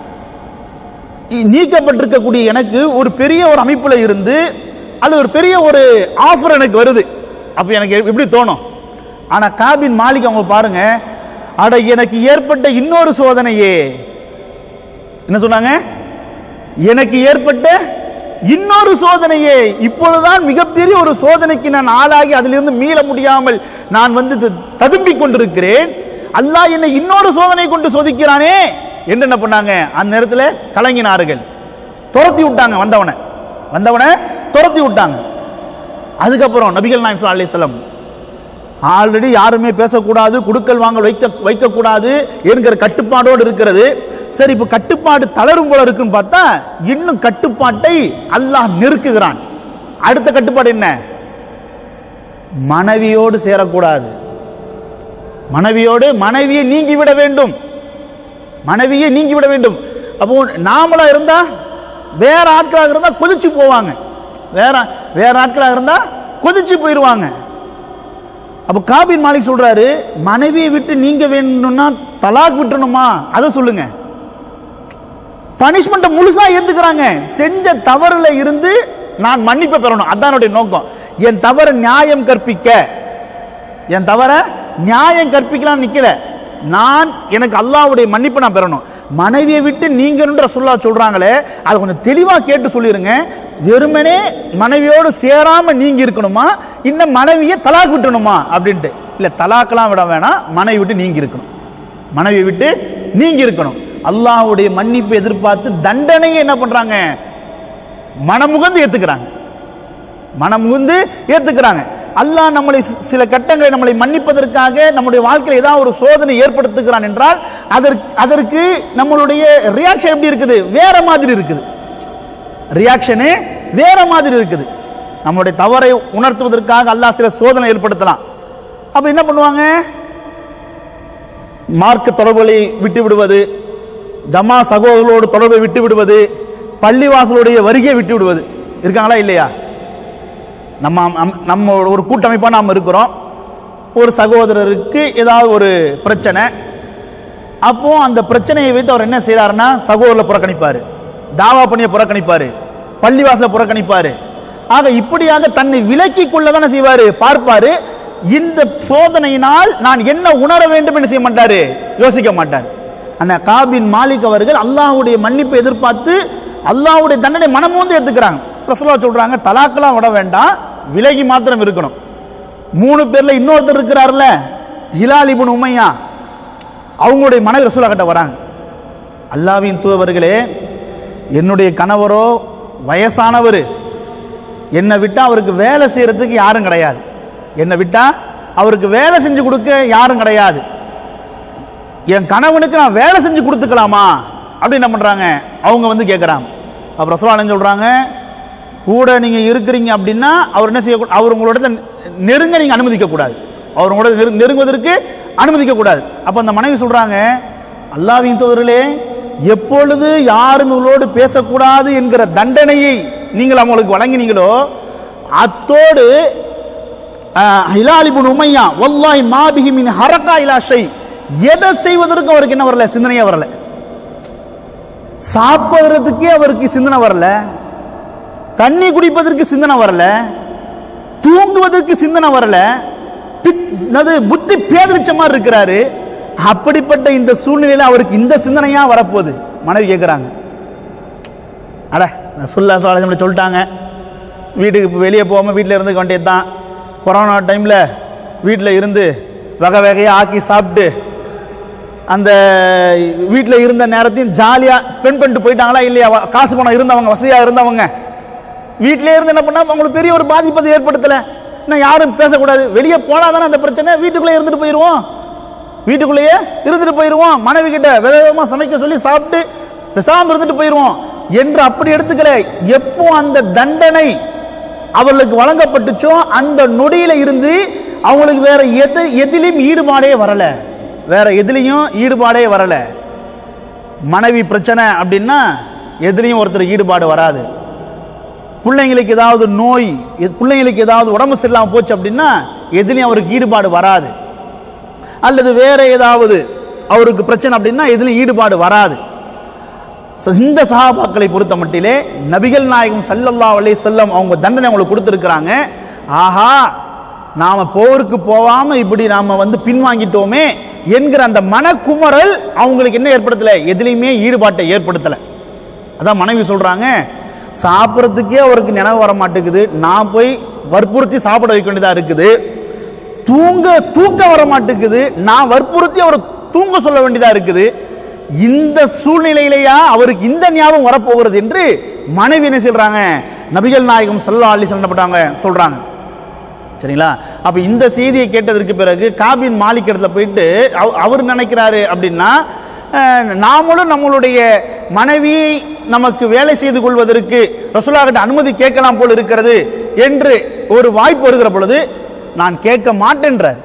இ- நீக்கப்பட்டிருக்கக்கூடிய எனக்கு ஒரு பெரிய ஒரு அமைப்புல இருந்து அல்லது ஒரு பெரிய ஒரு ஆஃபர் எனக்கு வருது அப்ப எனக்கு எப்படி தோணும் ஆனா காபின் மாலிக் அவங்க பாருங்க அட எனக்கு ஏற்பட்ட இன்னொரு சோதனையே என்ன சொன்னாங்க எனக்கு ஏற்பட்ட இன்னொரு சோதனையே இப்பொழுதுதான் மிகப்பெரிய ஒரு சோதனைக்கு நான் ஆளாகி அதிலிருந்து மீள முடியாமல் நான் வந்து த- ததும்பிக் கொண்டிருக்கிறேன் அல்லாஹ் என்னை இன்னொரு சோதனை கொண்டு சோதிக்கிறானே என்று என்ன பண்ணாங்க அந்த நேரத்தில் கலங்கினார்கள் துரத்தி விட்டாங்க வந்தவனை வந்தவனை துரத்தி விட்டாங்க அதுக்கப்புறம் நபிகள் நாயம் ஸல்லல்லாஹு அலைஹி வஸல்லம் ஆல்ரெடி யாருமே பேசக்கூடாது குடுக்கல் வாங்கல் வைக்க வைக்கக்கூடாது என்கிற கட்டுப்பாடோடு இருக்கிறது சரி இப்ப கட்டுப்பாடு தளரும் போல இருக்குன்னு பார்த்தா இன்னும் கட்டுப்பாட்டை அல்லாஹ் நெருக்குகிறான் அடுத்த கட்டுப்பாடு என்ன மனைவியோடு சேரக்கூடாது மனைவியோடு மனைவியை நீங்கி விட வேண்டும் மனைவியை நீங்கி விட வேண்டும் அப்போ நாமளா இருந்தா வேற ஆட்களாக இருந்தா கொதிச்சு போவாங்க வேற வேற ஆட்களாக இருந்தா கொதிச்சு போயிடுவாங்க அப்ப காபின் மாலிக் சொல்றாரு மனைவியை விட்டு நீங்க வேணும்னா தலாக் விட்டுணுமா அதை சொல்லுங்க பனிஷ்மெண்ட்டை முழுசா ஏத்துக்கிறாங்க செஞ்ச தவறுல இருந்து நான் மன்னிப்பை பெறணும் அதான் என்னுடைய நோக்கம் என் தவற நியாயம் கற்பிக்க என் தவற நியாயம் கற்பிக்கலாம் நிக்கல நான் எனக்கு அல்லாஹ்வுடைய மன்னிப்பை நான் பெறணும் மனைவியை விட்டு நீங்கன்ற சொல்லா சொல்றாங்களே அதை கொஞ்சம் தெளிவா கேட்டு சொல்லிருங்க வெறுமனே மனைவியோடு சேராம நீங்க இருக்கணுமா இன்னும் மனைவியை தலாக் விட்டணுமா அப்படின்ட்டு இல்ல தலாக்கெல்லாம் விட வேணாம் மனைவி விட்டு நீங்க இருக்கணும் மனைவியை விட்டு நீங்க இருக்கணும் அல்லாஹ்வுடைய மன்னிப்பை எதிர்பார்த்து தண்டனையை என்ன பண்றாங்க மனமுகந்து ஏத்துக்கிறாங்க மனமுகுந்து ஏத்துக்கிறாங்க அல்லாஹ் நம்மளை சி- சில கட்டங்களை நம்மளை மன்னிப்பதற்காக நம்முடைய வாழ்க்கையில் ஏதாவது ஒரு சோதனை ஏற்படுத்துகிறான் என்றால் அதற்கு அதற்கு நம்மளுடைய ரியாக்ஷன் எப்படி இருக்குது வேற மாதிரி இருக்குது ரியாக்ஷனு வேற மாதிரி இருக்குது நம்மளுடைய தவறை உணர்த்துவதற்காக அல்லாஹ் சில சோதனை ஏற்படுத்தலாம் அப்ப என்ன பண்ணுவாங்க மார்க்க தொடர்புகளை விட்டு விடுவது ஜமா சகோதரர்களோடு தொடர்பை விட்டு விடுவது பள்ளிவாசலுடைய வருகையை விட்டு விடுவது இருக்காங்களா இல்லையா நம்ம அம்- நம்ம ஒரு கூட்டமைப்பா நாம் இருக்கிறோம் ஒரு சகோதரருக்கு ஏதாவது ஒரு பிரச்சனை அப்போ அந்த பிரச்சனையை வைத்து அவர் என்ன செய்யறாருன்னா சகோதரரை புறக்கணிப்பாரு தாவா பண்ணிய புறக்கணிப்பாரு பள்ளிவாசல புறக்கணிப்பாரு ஆக இப்படியாக தன்னை விலக்கிக் கொள்ளதானே செய்வாரு பார்ப்பாரு இந்த சோதனையினால் நான் என்ன உணர வேண்டும் என்று செய்ய மாட்டாரு யோசிக்க மாட்டார் அந்த காபின் மாலிக் அவர்கள் அல்லாஹ்வுடைய மன்னிப்பை எதிர்பார்த்து அல்லாஹ்வுடைய தண்டனை மனமோந்து ஏத்துக்கிறாங்க ரசூலா சொல்றாங்க தலாக்கெல்லாம் விட வேண்டாம் விலகி மாத்திரம் இருக்கணும் மூணு பேர்ல இன்னொருத்தர் இருக்கிறார்ல ஹிலால் இப்னு உமையா அவங்களுடைய மனைவி ரசூலா கிட்ட வராங்க அல்லாவின் தூவர்களே என்னுடைய கணவரோ வயசானவர் என்னை விட்டா அவருக்கு வேலை செய்யறதுக்கு யாரும் கிடையாது என்னை விட்டா அவருக்கு வேலை செஞ்சு கொடுக்க யாரும் கிடையாது என் கணவனுக்கு நான் வேலை செஞ்சு கொடுத்துக்கலாமா அப்படின்னு என்ன பண்றாங்க அவங்க வந்து கேட்கறாங்க அப்ப ரசூலுல்லாஹி சொல்றாங்க கூட நீங்க இருக்கிறீங்க அப்படின்னா அவர் என்ன செய்ய அவர் உங்களோட நெருங்க நீங்க அனுமதிக்க கூடாது அவர் உங்களோட நெரு- நெருங்குவதற்கு அனுமதிக்க கூடாது அப்ப அந்த மனைவி சொல்றாங்க அல்லாவின் தோதர்களே எப்பொழுது யாரும் இவர்களோடு பேசக்கூடாது என்கிற தண்டனையை நீங்கள் அவங்களுக்கு வழங்கினீங்களோ அத்தோடு ஆஹ், ஹிலால் இப்னு உமையா வல்லாஹி மாபிஹி மின் ஹரகா இலா ஷை எதை செய்வதற்கு அவருக்கு என்ன வரல சிந்தனையே வரல சாப்பிடுறதுக்கே அவருக்கு சிந்தனை வரல தண்ணி குடிப்பதற்கு சிந்தனை வரல தூங்குவதற்கு சிந்தனை வரல பித்- அது புத்தி பேதலிச்ச மாதிரி இருக்கிறாரு அப்படிப்பட்ட இந்த சூழ்நிலையில அவருக்கு இந்த சிந்தனையா வரப்போகுது மனைவி கேட்கிறாங்க அட சொல்லா சொல்ல சொல்லிட்டாங்க வீட்டுக்கு வெளியே போகாம வீட்டில் இருந்து வேண்டியது தான் கொரோனா டைம்ல வீட்டில் இருந்து வகை வகையா ஆக்கி சாப்பிட்டு அந்த வீட்டில் இருந்த நேரத்தையும் ஜாலியா ஸ்பெண்ட் பண்ணிட்டு போயிட்டாங்களா இல்லையா வ- காசு பணம் இருந்தவங்க வசதியா இருந்தவங்க வீட்டிலே இருந்து என்ன பண்ணா அவங்களுக்கு பெரிய ஒரு பாதிப்பு அது ஏற்படுத்தல இன்னும் யாரும் பேசக்கூடாது வெளியே போனாதானே அந்த பிரச்சனை வீட்டுக்குள்ளே இருந்துட்டு போயிடுவோம் வீட்டுக்குள்ளேயே இருந்துட்டு போயிடுவோம் மனைவி கிட்ட விதவிதமா சமைக்க சொல்லி சாப்பிட்டு பேசாம இருந்துட்டு போயிடுவோம் என்று அப்படி எடுத்துக்கல எப்போ அந்த தண்டனை அவர்களுக்கு வழங்கப்பட்டுச்சோ அந்த நொடியில இருந்து அவங்களுக்கு வேற எது எதிலையும் ஈடுபாடே வரல வேற எதுலையும் ஈடுபாடே வரல மனைவி பிரச்சனை அப்படின்னா எதுலையும் ஒருத்தர் ஈடுபாடு வராது பிள்ளைங்களுக்கு ஏதாவது நோய் எ- பிள்ளைங்களுக்கு ஏதாவது உடம்பு சரியில்லாம போச்சு அப்படின்னா எதுலையும் அவருக்கு ஈடுபாடு வராது அல்லது வேற ஏதாவது அவருக்கு பிரச்சனை அப்படின்னா எதுலையும் ஈடுபாடு வராது ச- இந்த சஹாபாக்களை பொறுத்த மட்டிலே நபிகள் நாயகம் ஸல்லல்லாஹு அலைஹி செல்லம் அவங்க தண்டனை அவங்களுக்கு கொடுத்துருக்குறாங்க ஆஹா நாம போருக்கு போகாம இப்படி நாம வந்து பின்வாங்கிட்டோமே என்கிற அந்த மனக்குமரல் அவங்களுக்கு என்ன ஏற்படுத்தல எதுலையுமே ஈடுபாட்டை ஏற்படுத்தல அதான் மனைவி சொல்றாங்க சாப்பிட்றதுக்கே அவருக்கு நினைவு வர மாட்டேங்குது நான் போய் வற்புறுத்தி சாப்பிட வைக்க வேண்டியதா இருக்குது தூங்க தூக்கம் வர மாட்டேங்குது நான் வற்புறுத்தி அவரை தூங்க சொல்ல வேண்டியதா இருக்குது இந்த சூழ்நிலையிலேயா அவருக்கு இந்த ஞாபகம் வரப்போகிறது என்று மனைவி என்ன சொல்றாங்க நபிகள் நாயகம் சல்லா அலி சொல்லப்பட்டாங்க சொல்றாங்க சரிங்களா அப்ப இந்த செய்தியை கேட்டதற்கு பிறகு காபின் மாலிக் இடத்துல போயிட்டு அவ- அவர் நினைக்கிறாரு அப்படின்னா அஹ், நாமளும் நம்மளுடைய மனைவியை நமக்கு வேலை செய்து கொள்வதற்கு ரசூலா கிட்ட அனுமதி கேட்கலாம் போல் இருக்கிறது என்று ஒரு வாய்ப்பு வருகிற பொழுது நான் கேட்க மாட்டேன்றார்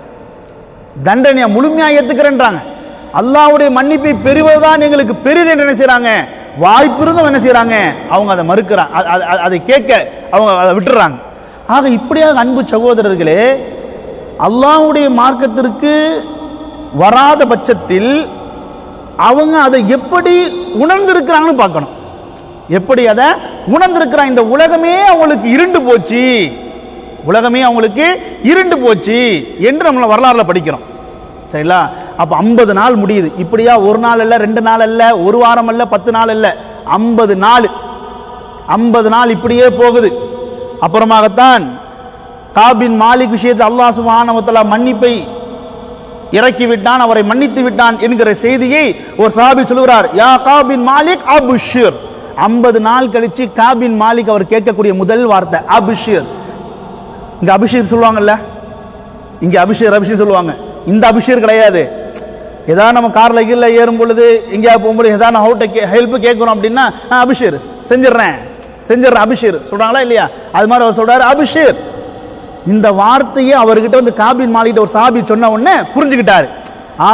தண்டனையை முழுமையாக ஏத்துக்கிறேன்றாங்க அல்லாஹ்வுடைய மன்னிப்பை பெறுவதுதான் எங்களுக்கு பெரிது என்று என்ன செய்றாங்க வாய்ப்பு இருந்தும் என்ன செய்றாங்க அவங்க அதை மறுக்கிறாங்க அ- அ- அ- அதை கேட்க அவங்க அதை விட்டுறாங்க ஆக இப்படியாக அன்பு சகோதரர்களே அல்லாஹ்வுடைய மார்க்கத்திற்கு வராத பட்சத்தில் அவங்க அதை எப்படி உணர்ந்திருக்கிறாங்கன்னு பார்க்கணும் எப்படி அதை உணர்ந்திருக்கிறாங்க இந்த உலகமே அவங்களுக்கு இருண்டு போச்சு உலகமே அவங்களுக்கு இருண்டு போச்சு என்று நம்மள வரலாறுல படிக்கிறோம் சரிங்களா அப்ப ஐம்பது நாள் முடியுது இப்படியா ஒரு நாள் அல்ல ரெண்டு நாள் அல்ல ஒரு வாரம் அல்ல பத்து நாள் அல்ல ஐம்பது நாள் ஐம்பது நாள் இப்படியே போகுது அப்புறமாகத்தான் காபின் மாலிக் விஷயத்தை அல்லாஹ் சுப்ஹானஹு வ தஆலா மன்னிப்பை இறக்கி விட்டான் அவரை மன்னித்து விட்டான் என்கிற செய்தியை ஒரு சாபி சொல்கிறார் யா காபின் மாலிக் அபுஷிர் ஐம்பது நாள் கழிச்சு காபின் மாலிக் அவர் கேட்கக்கூடிய முதல் வார்த்தை அபிஷிர் இங்க அபிஷேக் சொல்லுவாங்கல்ல இங்க அபிஷேக் அபிஷேக் சொல்லுவாங்க இந்த அபிஷேக் கிடையாது ஏதாவது நம்ம கார்ல கீழ ஏறும் பொழுது எங்கேயா போகும்போது ஏதாவது ஹவுட்ட ஹெல்ப் கேட்கிறோம் அப்படின்னா "ஆ, அபிஷேர் செஞ்சிடுறேன் செஞ்சிடுறேன் அபிஷேர் சொல்றாங்களா இல்லையா அது மாதிரி அவர் சொல்றாரு அபிஷேர் இந்த வார்த்தையை அவர்கிட்ட வந்து காபின் மாலிகிட்ட ஒரு சாபி சொன்ன உடனே புரிஞ்சுக்கிட்டாரு ஆ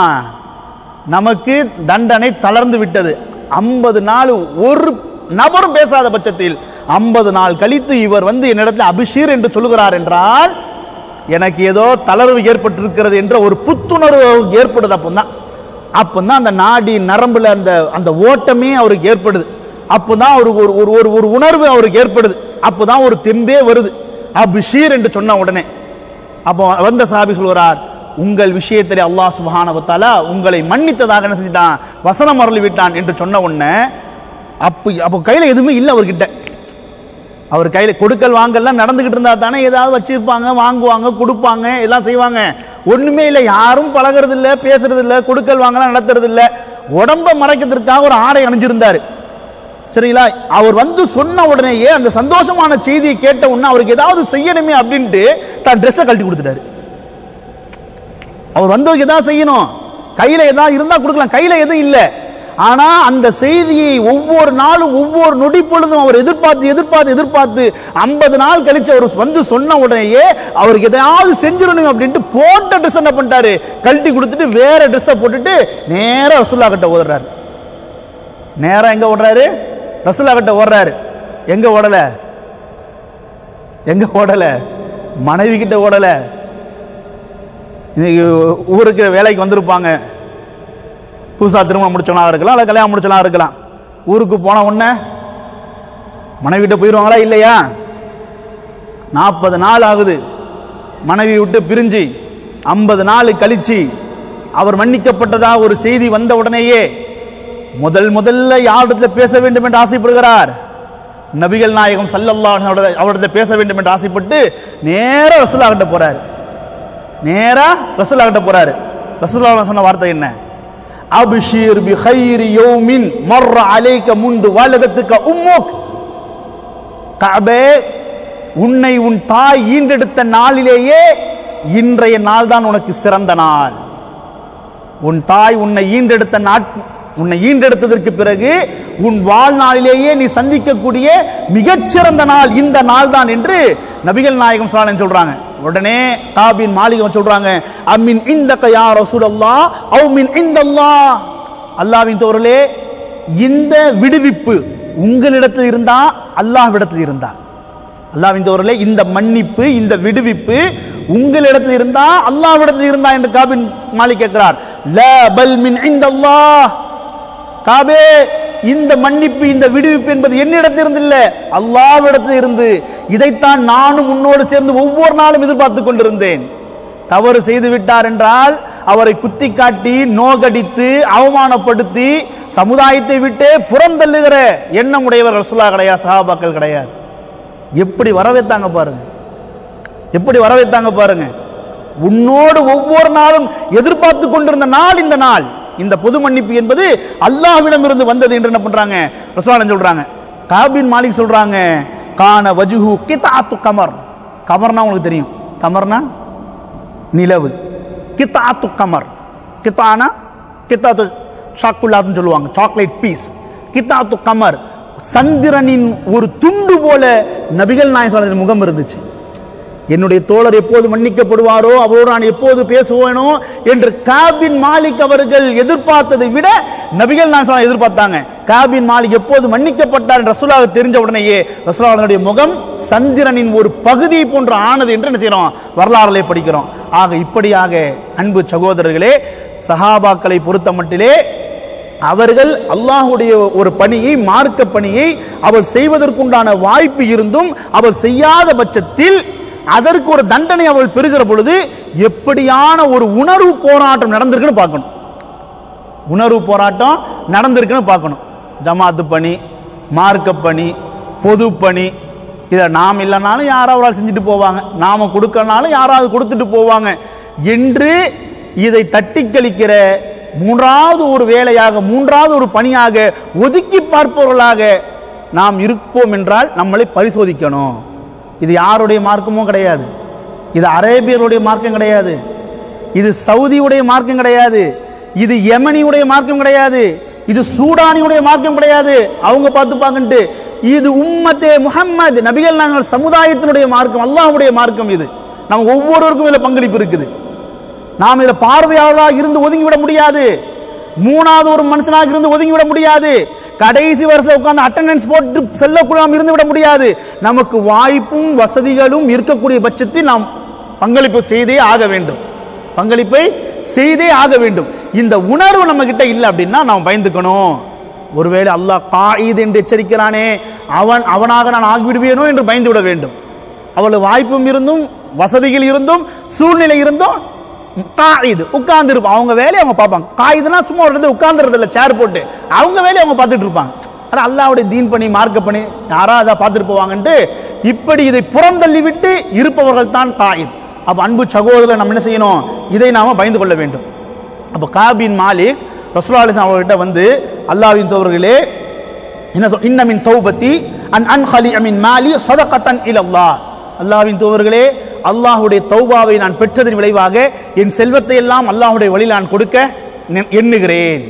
நமக்கு தண்டனை தளர்ந்து விட்டது ஐம்பது நாள் ஒரு நபரும் பேசாத பட்சத்தில் ஐம்பது நாள் கழித்து இவர் வந்து என்னிடத்தில் அபிஷீர் என்று சொல்லுகிறார் என்றால் எனக்கு ஏதோ தளர்வு ஏற்பட்டிருக்கிறது என்ற ஒரு புத்துணர்வு ஏற்படுது அப்பந்தான் அப்பந்தான் அந்த நாடி நரம்புல அந்த அந்த ஓட்டமே அவருக்கு ஏற்படுது அப்பதான் அவருக்கு ஒரு ஒரு ஒரு ஒரு உணர்வு அவருக்கு ஏற்படுது அப்பதான் ஒரு தெம்பே வருது அபிஷீர் என்று சொன்ன உடனே அப்போ வந்த சாபி சொல்கிறார் உங்கள் விஷயத்திலே அல்லாஹ் சுப்ஹானஹு வ தஆலா உங்களை மன்னித்ததாக என்ன செஞ்சிட்டான் வசனம் அருளி விட்டான் என்று சொன்ன உடனே அப்ப அப்போ கையில எதுவுமே இல்லை அவர்கிட்ட அவர் கையில கொடுக்கல் வாங்கல்லாம் நடந்துகிட்டு இருந்தா தானே ஏதாவது வச்சிருப்பாங்க வாங்குவாங்க கொடுப்பாங்க எல்லாம் செய்வாங்க ஒண்ணுமே இல்லை யாரும் பழகிறது இல்ல பேசுறது இல்ல கொடுக்கல் வாங்கலாம் நடத்துறது இல்ல உடம்ப மறைக்கிறதுக்காக ஒரு ஆடை அணிஞ்சிருந்தாரு சரிங்களா அவர் வந்து சொன்ன உடனேயே அந்த சந்தோஷமான செய்தியை கேட்ட உடனே அவருக்கு ஏதாவது செய்யணுமே அப்படின்ட்டு தான் ட்ரெஸ்ஸை கழட்டி கொடுத்துட்டாரு அவர் வந்தவருக்கு ஏதாவது செய்யணும் கையில ஏதாவது இருந்தா கொடுக்கலாம் கையில எதுவும் இல்ல ஆனா அந்த செய்தியை ஒவ்வொரு நாளும் ஒவ்வொரு நொடி பொழுதும் அவர் எதிர்பார்த்து எதிர்பார்த்து எதிர்பார்த்து ஐம்பது நாள் கழிச்சு அவர் வந்து சொன்ன உடனேயே அவருக்கு எதையாவது செஞ்சிடணும் அப்படின்ட்டு போட்ட ட்ரெஸ் என்ன பண்ணிட்டாரு கழட்டி கொடுத்துட்டு வேற ட்ரெஸ்ஸை போட்டுட்டு நேரா ரசுல்லா கிட்ட ஓடுறாரு நேரா எங்க ஓடுறாரு ரசுல்லா கிட்ட ஓடுறாரு எங்க ஓடல எங்க ஓடல மனைவி கிட்ட ஓடல இன்னைக்கு ஊருக்கு வேலைக்கு வந்திருப்பாங்க புதுசா திருமணம் முடிச்சவனா இருக்கலாம் அல்ல கல்யாணம் முடிச்சவனா இருக்கலாம் ஊருக்கு போன உடனே மனைவி கிட்ட போயிருவாங்களா இல்லையா நாற்பது நாள் ஆகுது மனைவி விட்டு பிரிஞ்சு ஐம்பது நாள் கழிச்சு அவர் மன்னிக்கப்பட்டதா ஒரு செய்தி வந்த உடனேயே முதல் முதல்ல யாரிடத்துல பேச வேண்டும் என்று ஆசைப்படுகிறார் நபிகள் நாயகம் சல்லல்லாஹு அலைஹி அவரிடத்துல பேச வேண்டும் என்று ஆசைப்பட்டு நேரா ரசூலா கிட்ட போறாரு நேரா ரசூலா கிட்ட போறாரு ரசூலா சொன்ன வார்த்தை என்ன அபிஷீர் பி ஹைரி யௌமின் மர்ர அலைக்க முந்து வலதத்துக்க உம்முக் கஅபே உன்னை உன் தாய் ஈண்டெடுத்த நாளிலேயே இன்றைய நாள் தான் உனக்கு சிறந்த நாள் உன் தாய் உன்னை ஈண்டெடுத்த நாட் உன்னை ஈண்டெடுத்ததற்கு பிறகு உன் வாழ்நாளிலேயே நீ சந்திக்கக்கூடிய மிகச்சிறந்த நாள் இந்த நாள் தான் என்று நபிகள் நாயகம் சொல்லான்னு சொல்றாங்க உடனே காபின் மாளிகம் சொல்றாங்க அம்மின் இந்த கையா ரசூலல்லா அவ் மின் இந்தல்லா அல்லாவின் தோழர்களே இந்த விடுவிப்பு உங்களிடத்தில் இருந்தா அல்லாஹ்விடத்தில் இருந்தா அல்லாஹ்வின் தோழர்களே இந்த மன்னிப்பு இந்த விடுவிப்பு உங்களிடத்தில் இருந்தா அல்லாஹ்விடத்தில் இருந்தா என்று காபின் மாலிக் கேட்கிறார் லா பல் மின் இந்தல்லாஹ் காபே இந்த மன்னிப்பு இந்த விடுவிப்பு என்பது என்னிடத்திலிருந்து இல்ல அல்லாவிடத்தில் இருந்து இதைத்தான் நானும் உன்னோடு சேர்ந்து ஒவ்வொரு நாளும் எதிர்பார்த்து கொண்டிருந்தேன் தவறு செய்து விட்டார் என்றால் அவரை குத்தி காட்டி நோகடித்து அவமானப்படுத்தி சமுதாயத்தை விட்டு புறந்தள்ளுகிற எண்ணம் உடையவர் ரசூலா கிடையாது சஹாபாக்கள் கிடையாது எப்படி வரவேத்தாங்க பாருங்க எப்படி வரவேத்தாங்க பாருங்க உன்னோடு ஒவ்வொரு நாளும் எதிர்பார்த்து கொண்டிருந்த நாள் இந்த நாள் இந்த பொது மன்னிப்பு என்பது அல்லாஹ்விடம் இருந்து வந்தது என்று என்ன பண்றாங்க ரசூலுல்லாஹ் சொல்றாங்க காபின் மாலிக் சொல்றாங்க கான வஜுஹு கிதாத்து கமர் கமர்னா உங்களுக்கு தெரியும் கமர்னா நிலவு கித்தாத்து கமர் கித்தானா கித்தாத்து சாக்குல்லாத்துன்னு சொல்லுவாங்க சாக்லேட் பீஸ் கித்தாத்து கமர் சந்திரனின் ஒரு துண்டு போல நபிகள் நாயகம் முகம் இருந்துச்சு என்னுடைய தோழர் எப்போது மன்னிக்கப்படுவாரோ அவரோடு நான் எப்போது பேசுவேனோ என்று காபின் மாலிக் அவர்கள் எதிர்பார்த்ததை விட நபிகள் நான் சொல்ல எதிர்பார்த்தாங்க காபின் மாலிக் எப்போது மன்னிக்கப்பட்டார் என்று ரசூலாக தெரிஞ்ச உடனேயே ரசூலாவுடைய முகம் சந்திரனின் ஒரு பகுதியை போன்று ஆனது என்று என்ன செய்யறோம் வரலாறுகளை படிக்கிறோம் ஆக இப்படியாக அன்பு சகோதரர்களே சஹாபாக்களை பொறுத்த மட்டிலே அவர்கள் அல்லாஹுடைய ஒரு பணியை மார்க்க பணியை அவர் செய்வதற்குண்டான வாய்ப்பு இருந்தும் அவர் செய்யாத பட்சத்தில் அதற்கு ஒரு தண்டனை அவள் பெறுகிற பொழுது எப்படியான ஒரு உணர்வு போராட்டம் நடந்திருக்குன்னு பார்க்கணும் உணர்வு போராட்டம் நடந்திருக்குன்னு பார்க்கணும் ஜமாத்து பணி மார்க்க பணி பொது பணி இதை நாம் இல்லைனாலும் யாராவது செஞ்சுட்டு போவாங்க நாம கொடுக்கனாலும் யாராவது கொடுத்துட்டு போவாங்க என்று இதை தட்டி கழிக்கிற மூன்றாவது ஒரு வேலையாக மூன்றாவது ஒரு பணியாக ஒதுக்கி பார்ப்பவர்களாக நாம் இருப்போம் என்றால் நம்மளை பரிசோதிக்கணும் இது யாருடைய மார்க்கமும் கிடையாது இது அரேபியருடைய மார்க்கம் கிடையாது இது சவுதியுடைய மார்க்கம் கிடையாது இது யமனியுடைய மார்க்கம் கிடையாது இது சூடானியுடைய மார்க்கம் கிடையாது அவங்க பார்த்துப்பாங்கன்ட்டு இது உம்மத்தே முஹம்மது நபிகள் நாங்கள் சமுதாயத்தினுடைய மார்க்கம் அல்லாஹ்வுடைய மார்க்கம் இது நம்ம ஒவ்வொருவருக்கும் இதுல பங்களிப்பு இருக்குது நாம் இதுல பார்வையாளராக இருந்து ஒதுங்கி விட முடியாது மூணாவது ஒரு மனுஷனாக இருந்து ஒதுங்கி விட முடியாது கடைசி வருஷம் உட்கார்ந்து அட்டெண்டன்ஸ் போட்டு செல்லக்குள்ள நாம் இருந்து விட முடியாது நமக்கு வாய்ப்பும் வசதிகளும் இருக்கக்கூடிய பட்சத்தில் நாம் பங்களிப்பு செய்தே ஆக வேண்டும் பங்களிப்பை செய்தே ஆக வேண்டும் இந்த உணர்வு நம்ம கிட்ட இல்லை அப்படின்னா நாம் பயந்துக்கணும் ஒருவேளை அல்லாஹ் காயிது என்று எச்சரிக்கிறானே அவன் அவனாக நான் ஆகிவிடுவேனோ என்று பயந்து விட வேண்டும் அவளுக்கு வாய்ப்பும் இருந்தும் வசதிகள் இருந்தும் சூழ்நிலை இருந்தும் காயுது உட்கார்ந்து இருப்பாங்க அவங்க வேலையை அவங்க பார்ப்பாங்க காயுதுன்னா சும்மா ஒரு இடத்துல உட்கார்ந்துறது இல்லை சேர் போட்டு அவங்க வேலையை அவங்க பார்த்துட்டு இருப்பாங்க ஆனா அல்லாவுடைய தீன் பண்ணி மார்க்க பண்ணி யாரா அதை பார்த்துட்டு போவாங்கன்ட்டு இப்படி இதை புறந்தள்ளி விட்டு இருப்பவர்கள் தான் காயுது அப்ப அன்பு சகோதரர் நம்ம என்ன செய்யணும் இதை நாம பயந்து கொள்ள வேண்டும் அப்ப காபின் மாலிக் ரசூலுல்லாஹி அலைஹி வஸல்லம் அவர்கிட்ட வந்து அல்லாஹ்வின் தோவர்களே என்ன சொல் இன்னமின் தௌபத்தி அன் அன் ஹலி அமின் மாலி சதகத்தன் இலல்லாஹ் அல்லாஹ்வின் தூவர்களே அல்லாஹ்வுடைய தௌபாவை நான் பெற்றதன் விளைவாக என் செல்வத்தை எல்லாம் அல்லாஹ்வுடைய வழியில் நான் கொடுக்க நெ- எண்ணுகிறேன்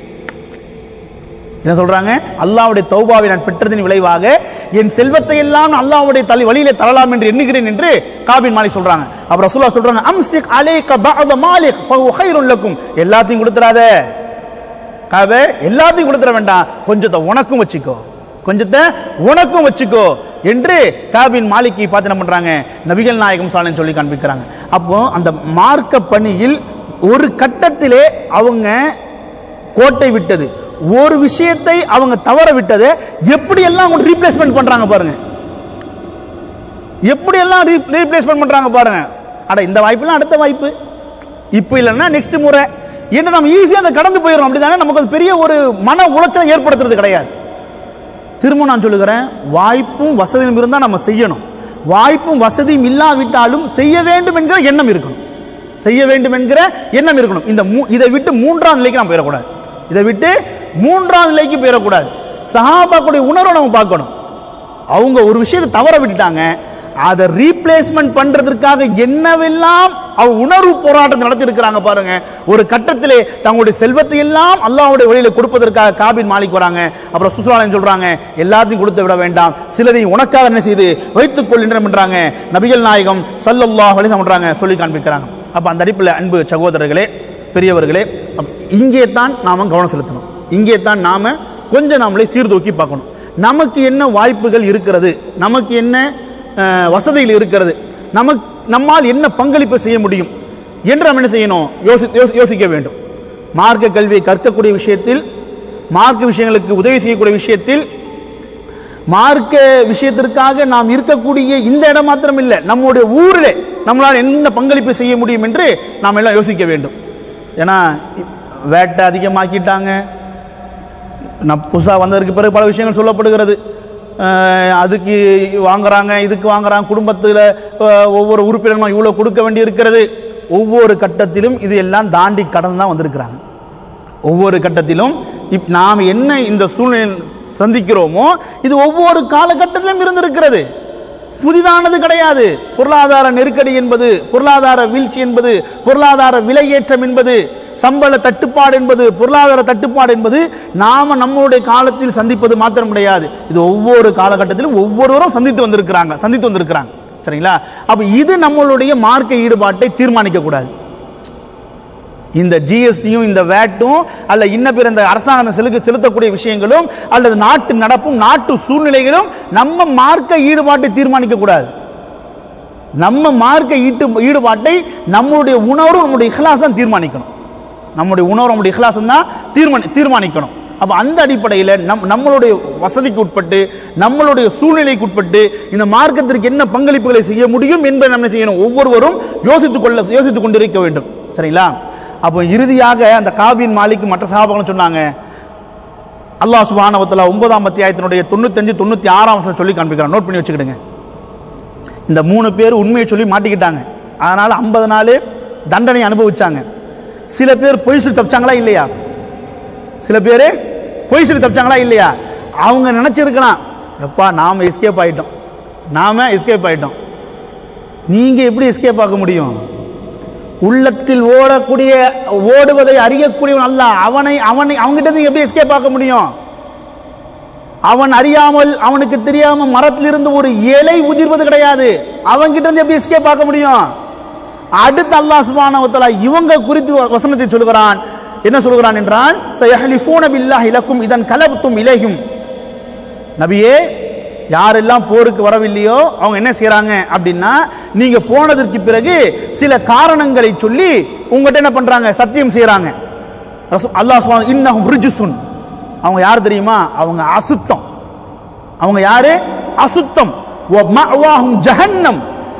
என்ன சொல்றாங்க அல்லாஹ்வுடைய தௌபாவை நான் பெற்றதன் விளைவாக என் செல்வத்தை எல்லாம் நான் அல்லாஹ்வுடைய தலை வழியிலே தரலாம் என்று எண்ணுகிறேன் என்று காபின் மாலிக் சொல்றாங்க அப்ப ரசூலுல்லாஹ் சொல்றாங்க அம்சிக் அலைக பஅத மாலிக் ஃபஹு கைருல் லக்கும் எல்லாத்தையும் கொடுத்துறாத காபே எல்லாத்தையும் கொடுத்துட வேண்டாம் கொஞ்சத்தை உனக்கும் வச்சுக்கோ கொஞ்சத்தை உனக்கும் வச்சுக்கோ என்று காபின் மாலிக்கை பார்த்து என்ன பண்றாங்க நபிகள் நாயகம் சாலன் சொல்லி காண்பிக்கிறாங்க அப்போ அந்த மார்க்க பணியில் ஒரு கட்டத்திலே அவங்க கோட்டை விட்டது ஒரு விஷயத்தை அவங்க தவற விட்டதை எப்படி எல்லாம் அவங்க ரீப்ளேஸ்மெண்ட் பண்றாங்க பாருங்க எப்படி எல்லாம் ரீப்ளேஸ்மெண்ட் பண்றாங்க பாருங்க அட இந்த வாய்ப்புலாம் அடுத்த வாய்ப்பு இப்போ இல்லைன்னா நெக்ஸ்ட் முறை என்று நம்ம ஈஸியாக அதை கடந்து போயிடும் அப்படிதானே நமக்கு அது பெரிய ஒரு மன உளைச்சலை ஏற்படுத்துறது கிடையாது திரும்ப நான் சொல்லுகிறேன் வாய்ப்பும் வசதியும் இருந்தால் நம்ம செய்யணும் வாய்ப்பும் வசதியும் இல்லாவிட்டாலும் செய்ய வேண்டும் என்கிற எண்ணம் இருக்கணும் செய்ய வேண்டும் என்கிற எண்ணம் இருக்கணும் இந்த மூ- இதை விட்டு மூன்றாம் நிலைக்கு நாம் போயிடக்கூடாது இதை விட்டு மூன்றாம் நிலைக்கு போயிடக்கூடாது சஹாபாக்குடைய உணர்வை நம்ம பார்க்கணும் அவங்க ஒரு விஷயத்தை தவற விட்டுட்டாங்க அதை ரீப்ளேஸ்மெண்ட் பண்றதற்காக என்னவெல்லாம் அவ உணர்வு போராட்டம் நடத்தி இருக்கிறாங்க பாருங்க ஒரு கட்டத்திலே தங்களுடைய செல்வத்தை எல்லாம் அல்லாஹ்வுடைய வழியில கொடுப்பதற்காக காபின் மாலிக் வராங்க அப்புறம் சுற்றுலாலயம் சொல்றாங்க எல்லாத்தையும் கொடுத்து விட வேண்டாம் சிலதை உனக்காக என்ன செய்து வைத்துக் கொள்கின்றன பண்றாங்க நபிகள் நாயகம் ஸல்லல்லாஹு அலைஹி வஸல்லம் பண்றாங்க சொல்லி காண்பிக்கிறாங்க அப்ப அந்த அடிப்பில் அன்பு சகோதரர்களே பெரியவர்களே அப்ப இங்கே தான் நாம கவனம் செலுத்தணும் இங்கே தான் நாம கொஞ்சம் நம்மளை சீர்தூக்கி பார்க்கணும் நமக்கு என்ன வாய்ப்புகள் இருக்கிறது நமக்கு என்ன அஹ், வசதிகள் இருக்கிறது நமக்கு நம்மால் என்ன பங்களிப்பு செய்ய முடியும் என்று நம்ம என்ன செய்யணும் யோசி யோசி- யோசிக்க வேண்டும் மார்க்க கல்வியை கற்கக்கூடிய விஷயத்தில் மார்க்க விஷயங்களுக்கு உதவி செய்யக்கூடிய விஷயத்தில் மார்க்க விஷயத்திற்காக நாம் இருக்கக்கூடிய இந்த இடம் மாத்திரம் இல்லை நம்முடைய ஊரிலே நம்மளால் என்ன பங்களிப்பு செய்ய முடியும் என்று நாம் எல்லாம் யோசிக்க வேண்டும் ஏன்னா வேட்டை அதிகமாக்கிட்டாங்க நான் புதுசாக வந்ததற்கு பிறகு பல விஷயங்கள் சொல்லப்படுகிறது அஹ் அதுக்கு வாங்குறாங்க இதுக்கு வாங்குறாங்க குடும்பத்தில் ஒவ்வொரு உறுப்பினரும் இவ்வளோ கொடுக்க வேண்டி இருக்கிறது ஒவ்வொரு கட்டத்திலும் இது எல்லாம் தாண்டி கடந்து தான் வந்திருக்கிறாங்க ஒவ்வொரு கட்டத்திலும் இப் நாம் என்ன இந்த சூழ்நிலை சந்திக்கிறோமோ இது ஒவ்வொரு காலகட்டத்திலும் இருந்திருக்கிறது புதிதானது கிடையாது பொருளாதார நெருக்கடி என்பது பொருளாதார வீழ்ச்சி என்பது பொருளாதார விலையேற்றம் என்பது சம்பள தட்டுப்பாடு என்பது பொருளாதார தட்டுப்பாடு என்பது நாம நம்மளுடைய காலத்தில் சந்திப்பது மாத்திரம் கிடையாது இது ஒவ்வொரு காலகட்டத்திலும் ஒவ்வொருவரும் சந்தித்து வந்திருக்கிறாங்க சந்தித்து வந்திருக்கிறாங்க சரிங்களா அப்ப இது நம்மளுடைய மார்க்க ஈடுபாட்டை தீர்மானிக்க கூடாது இந்த ஜிஎஸ்டியும் இந்த வேட்டும் அல்ல இன்ன பிற இந்த அரசாங்கம் செலுத்த செலுத்தக்கூடிய விஷயங்களும் அல்லது நாட்டு நடப்பும் நாட்டு சூழ்நிலைகளும் நம்ம மார்க்க ஈடுபாட்டை தீர்மானிக்க கூடாது நம்ம மார்க்க ஈட்டு ஈடுபாட்டை நம்மளுடைய உணர்வு நம்முடைய இஹ்லாசம் தீர்மானிக்கணும் நம்முடைய உணர்வு நம்முடைய இஹ்லாசம் தான் தீர்மானி தீர்மானிக்கணும் அப்ப அந்த அடிப்படையில் நம் நம்மளுடைய வசதிக்கு உட்பட்டு நம்மளுடைய சூழ்நிலைக்கு உட்பட்டு இந்த மார்க்கத்திற்கு என்ன பங்களிப்புகளை செய்ய முடியும் என்பதை நம்ம செய்யணும் ஒவ்வொருவரும் யோசித்துக் கொள்ள யோசித்துக் கொண்டிருக்க வேண்டும் சரிங்களா அப்போ இறுதியாக அந்த காபின் மாலிக் மற்ற சகாபங்களும் சொன்னாங்க அல்லாஹ் சுபானவத்தில் ஒன்பதாம் அத்தியாயத்தினுடைய தொண்ணூத்தஞ்சு தொண்ணூத்தி ஆறாம் வசனம் சொல்லி காண்பிக்கிறான் நோட் பண்ணி வச்சுக்கிடுங்க இந்த மூணு பேர் உண்மையை சொல்லி மாட்டிக்கிட்டாங்க அதனால ஐம்பது நாள் தண்டனை அனுபவிச்சாங்க சில பேர் பொய் சொல்லி தப்பிச்சாங்களா இல்லையா சில பேர் பொய் சொல்லி தப்பிச்சாங்களா இல்லையா அவங்க நினைச்சிருக்கலாம் எப்பா நாம எஸ்கேப் ஆயிட்டோம் நாம எஸ்கேப் ஆயிட்டோம் நீங்க எப்படி எஸ்கேப் ஆக முடியும் உள்ளத்தில் ஓடக்கூடிய ஓடுவதை அறியக்கூடியவன் அல்ல அவனை அவனை அவங்கிட்ட இருந்து எப்படி எஸ்கேப் ஆக முடியும் அவன் அறியாமல் அவனுக்கு தெரியாம மரத்திலிருந்து ஒரு இலை உதிர்வது கிடையாது அவன்கிட்ட இருந்து எப்படி எஸ்கேப் ஆக முடியும் அடுத்து அல்லாஹ் சுப்ஹானஹு வ தஆலா இவங்க குறித்து வசனத்தை சொல்கிறான் என்ன சொல்கிறான் என்றால் சயஹலிஃபூன பில்லாஹி லக்கும் இதன் கலபத்தும் இலையும் நபியே யாரெல்லாம் போருக்கு வரவில்லையோ அவங்க என்ன செய்றாங்க அப்படின்னா நீங்க போனதற்கு பிறகு சில காரணங்களை சொல்லி உங்ககிட்ட என்ன பண்றாங்க சத்தியம் செய்றாங்க ரசூ- அல்லாஹ் சுப்ஹானஹு இன்னஹும் ரிஜுசுன் அவங்க யார் தெரியுமா அவங்க அசுத்தம் அவங்க யாரு அசுத்தம் வ மஅவாஹும் ஜஹன்னம்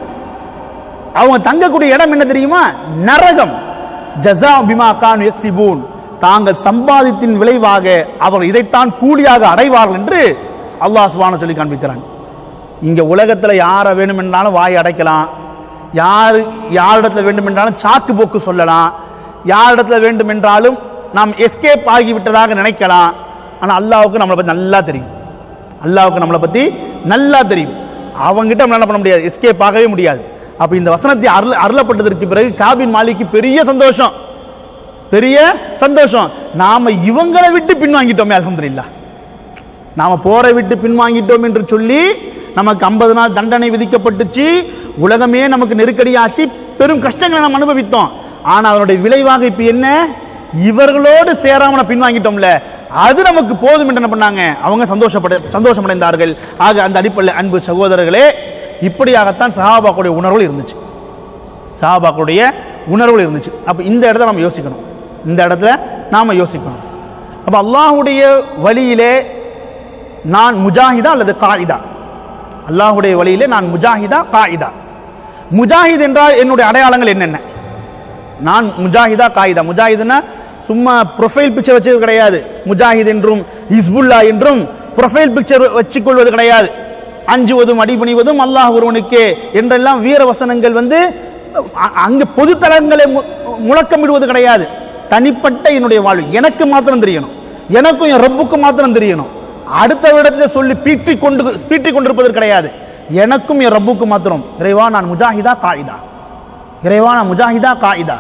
அவங்க தங்கக்கூடிய இடம் என்ன தெரியுமா நரகம் ஜஸா பிமா கான் யக்ஸிபூன் தாங்கள் சம்பாதித்தின் விளைவாக அவர்கள் இதைத்தான் கூலியாக அடைவார்கள் என்று அல்லாஹ் சுப்ஹானஹு சொல்லி காண்பிக்கிறான் இங்க உலகத்துல யாரை வேணுமென்றாலும் வாய் அடைக்கலாம் யார் யாரிடத்துல வேண்டுமென்றாலும் சாக்கு போக்கு சொல்லலாம் யாரிடத்துல வேண்டுமென்றாலும் நாம் எஸ்கேப் ஆகிவிட்டதாக நினைக்கலாம் ஆனா அல்லாஹ்வுக்கு நம்மளை பத்தி நல்லா தெரியும் அல்லாஹ்வுக்கு நம்மளை பத்தி நல்லா தெரியும் அவங்கிட்ட நம்ம என்ன பண்ண முடியாது எஸ்கேப் ஆகவே முடியாது அப்ப இந்த வசனத்தை அருள் அருளப்பட்டதற்கு பிறகு காபின் மாலிக்கு பெரிய சந்தோஷம் பெரிய சந்தோஷம் நாம இவங்களை விட்டு பின்வாங்கிட்டோமே அல்ஹம்துலில்லாஹ் நாம போரை விட்டு பின்வாங்கிட்டோம் என்று சொல்லி நமக்கு ஐம்பது நாள் தண்டனை விதிக்கப்பட்டுச்சு உலகமே நமக்கு நெருக்கடியாச்சு பெரும் கஷ்டங்களை நாம் அனுபவித்தோம் ஆனா அதனுடைய விளைவாக இப்ப என்ன இவர்களோடு சேராம நம்ம பின்வாங்கிட்டோம்ல அது நமக்கு போதும் என்று என்ன பண்ணாங்க அவங்க சந்தோஷப்பட சந்தோஷமடைந்தார்கள் ஆக அந்த அடிப்படையில் அன்பு சகோதரர்களே இப்படியாகத்தான் சஹாபாக்களுடைய உணர்வுகள் இருந்துச்சு சஹாபாக்களுடைய உணர்வுகள் இருந்துச்சு அப்ப இந்த இடத்துல நம்ம யோசிக்கணும் இந்த இடத்துல நாம யோசிக்கணும் அப்ப அல்லாஹ்வுடைய வழியிலே நான் முஜாஹிதா அல்லது காயிதா அல்லாஹ்வுடைய வழியிலே நான் முஜாஹிதா காயிதா முஜாஹித் என்றால் என்னுடைய அடையாளங்கள் என்னென்ன நான் முஜாஹிதா காயிதா முஜாஹிதுன்னா சும்மா ப்ரொஃபைல் பிக்சர் வச்சது கிடையாது முஜாஹித் என்றும் ஹிஸ்புல்லா என்றும் ப்ரொஃபைல் பிக்சர் வச்சுக்கொள்வது கிடையாது அஞ்சுவதும் அடிபணிவதும் அல்லாஹ் ஒருவனுக்கே என்றெல்லாம் வீர வசனங்கள் வந்து அ- அங்க பொதுத்தலங்களை மு- முழக்கமிடுவது கிடையாது தனிப்பட்ட என்னுடைய வாழ்வு எனக்கு மாத்திரம் தெரியணும் எனக்கும் என் ரப்புக்கும் மாத்திரம் தெரியணும் அடுத்த இடத்துல சொல்லி பீற்றிக் கொண்டு பீற்றிக் கொண்டிருப்பது கிடையாது எனக்கும் என் ரப்புக்கும் மாத்திரம் இறைவா நான் முஜாஹிதா காயிதா இறைவா நான் முஜாஹிதா காயிதா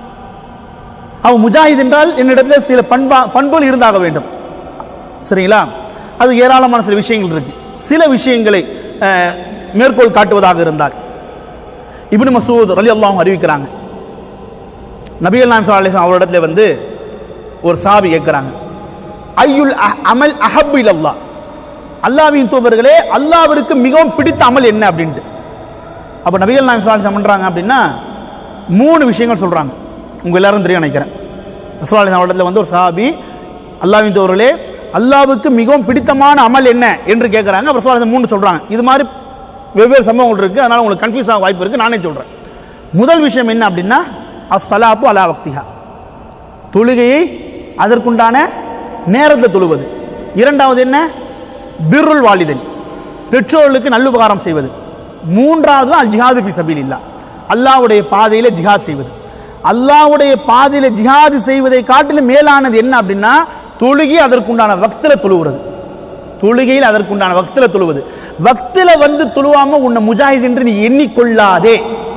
அவன் முஜாஹித் என்றால் என்னிடத்துல சில பண்பா பண்புகள் இருந்தாக வேண்டும் சரிங்களா அது ஏராளமான சில விஷயங்கள் இருக்கு சில விஷயங்களை அஹ், மேற்கோள் காட்டுவதாக இருந்தால் இப்னு மசூத் ரலி அல்லாஹும் அறிவிக்கிறாங்க நபிகள் நாயம் ஸல்லல்லாஹு அலைஹி வஸல்லம் அவரிடத்துல வந்து ஒரு சாபி கேட்கிறாங்க ஐயுல் அஹ்- அமல் அஹப் இலல்லாஹ் அல்லாஹ்வின் தூதர்களே அல்லாஹ்விற்கு மிகவும் பிடித்த அமல் என்ன அப்படின்ட்டு அப்ப நபிகள் நாயம் ஸல்லல்லாஹு அலைஹி வஸல்லம் பண்றாங்க அப்படின்னா மூணு விஷயங்கள் சொல்றாங்க உங்க எல்லாரும் தெரியும் நினைக்கிறேன் ரசூலுல்லாஹி அலைஹி அவரிடத்துல வந்து ஒரு சாபி அல்லாஹ்வின் தூதர்களே அல்லாஹ்வுக்கு மிகவும் பிடித்தமான அமல் என்ன என்று கேட்கறாங்க அப்புறம் ரசூலுல்லாஹி அலைஹி மூணு சொல்றாங்க இது மாதிரி வெவ்வேறு சம்பவங்கள் இருக்கு அதனால உங்களுக்கு கன்ஃபியூஸ் ஆக வாய்ப்பு இருக்கு நானே சொல்றேன் முதல் விஷயம் என்ன அப்படின்னா அஸ்ஸலாத்து அலா வக்திஹா தொழுகையை அதற்குண்டான நேரத்தை தொழுவது இரண்டாவது என்ன பிர்ருல் வாலிதன் பெற்றோர்களுக்கு நல்லுபகாரம் செய்வது மூன்றாவது அல் ஜிஹாது ஃபி சபீலில்லா அல்லாஹ்வுடைய பாதையில ஜிஹாத் செய்வது அல்லாஹ்வுடைய பாதையில ஜிஹாது செய்வதை காட்டிலும் மேலானது என்ன அப்படின்னா தொழுகை அதற்குண்டான வக்தில தொழுகிறது தொழுகையில் அதற்குண்டான வக்தில தொழுவது வக்தில வந்து தொழுவாம உன்னை முஜாஹித் என்று நீ எண்ணிக்கொள்ளாதே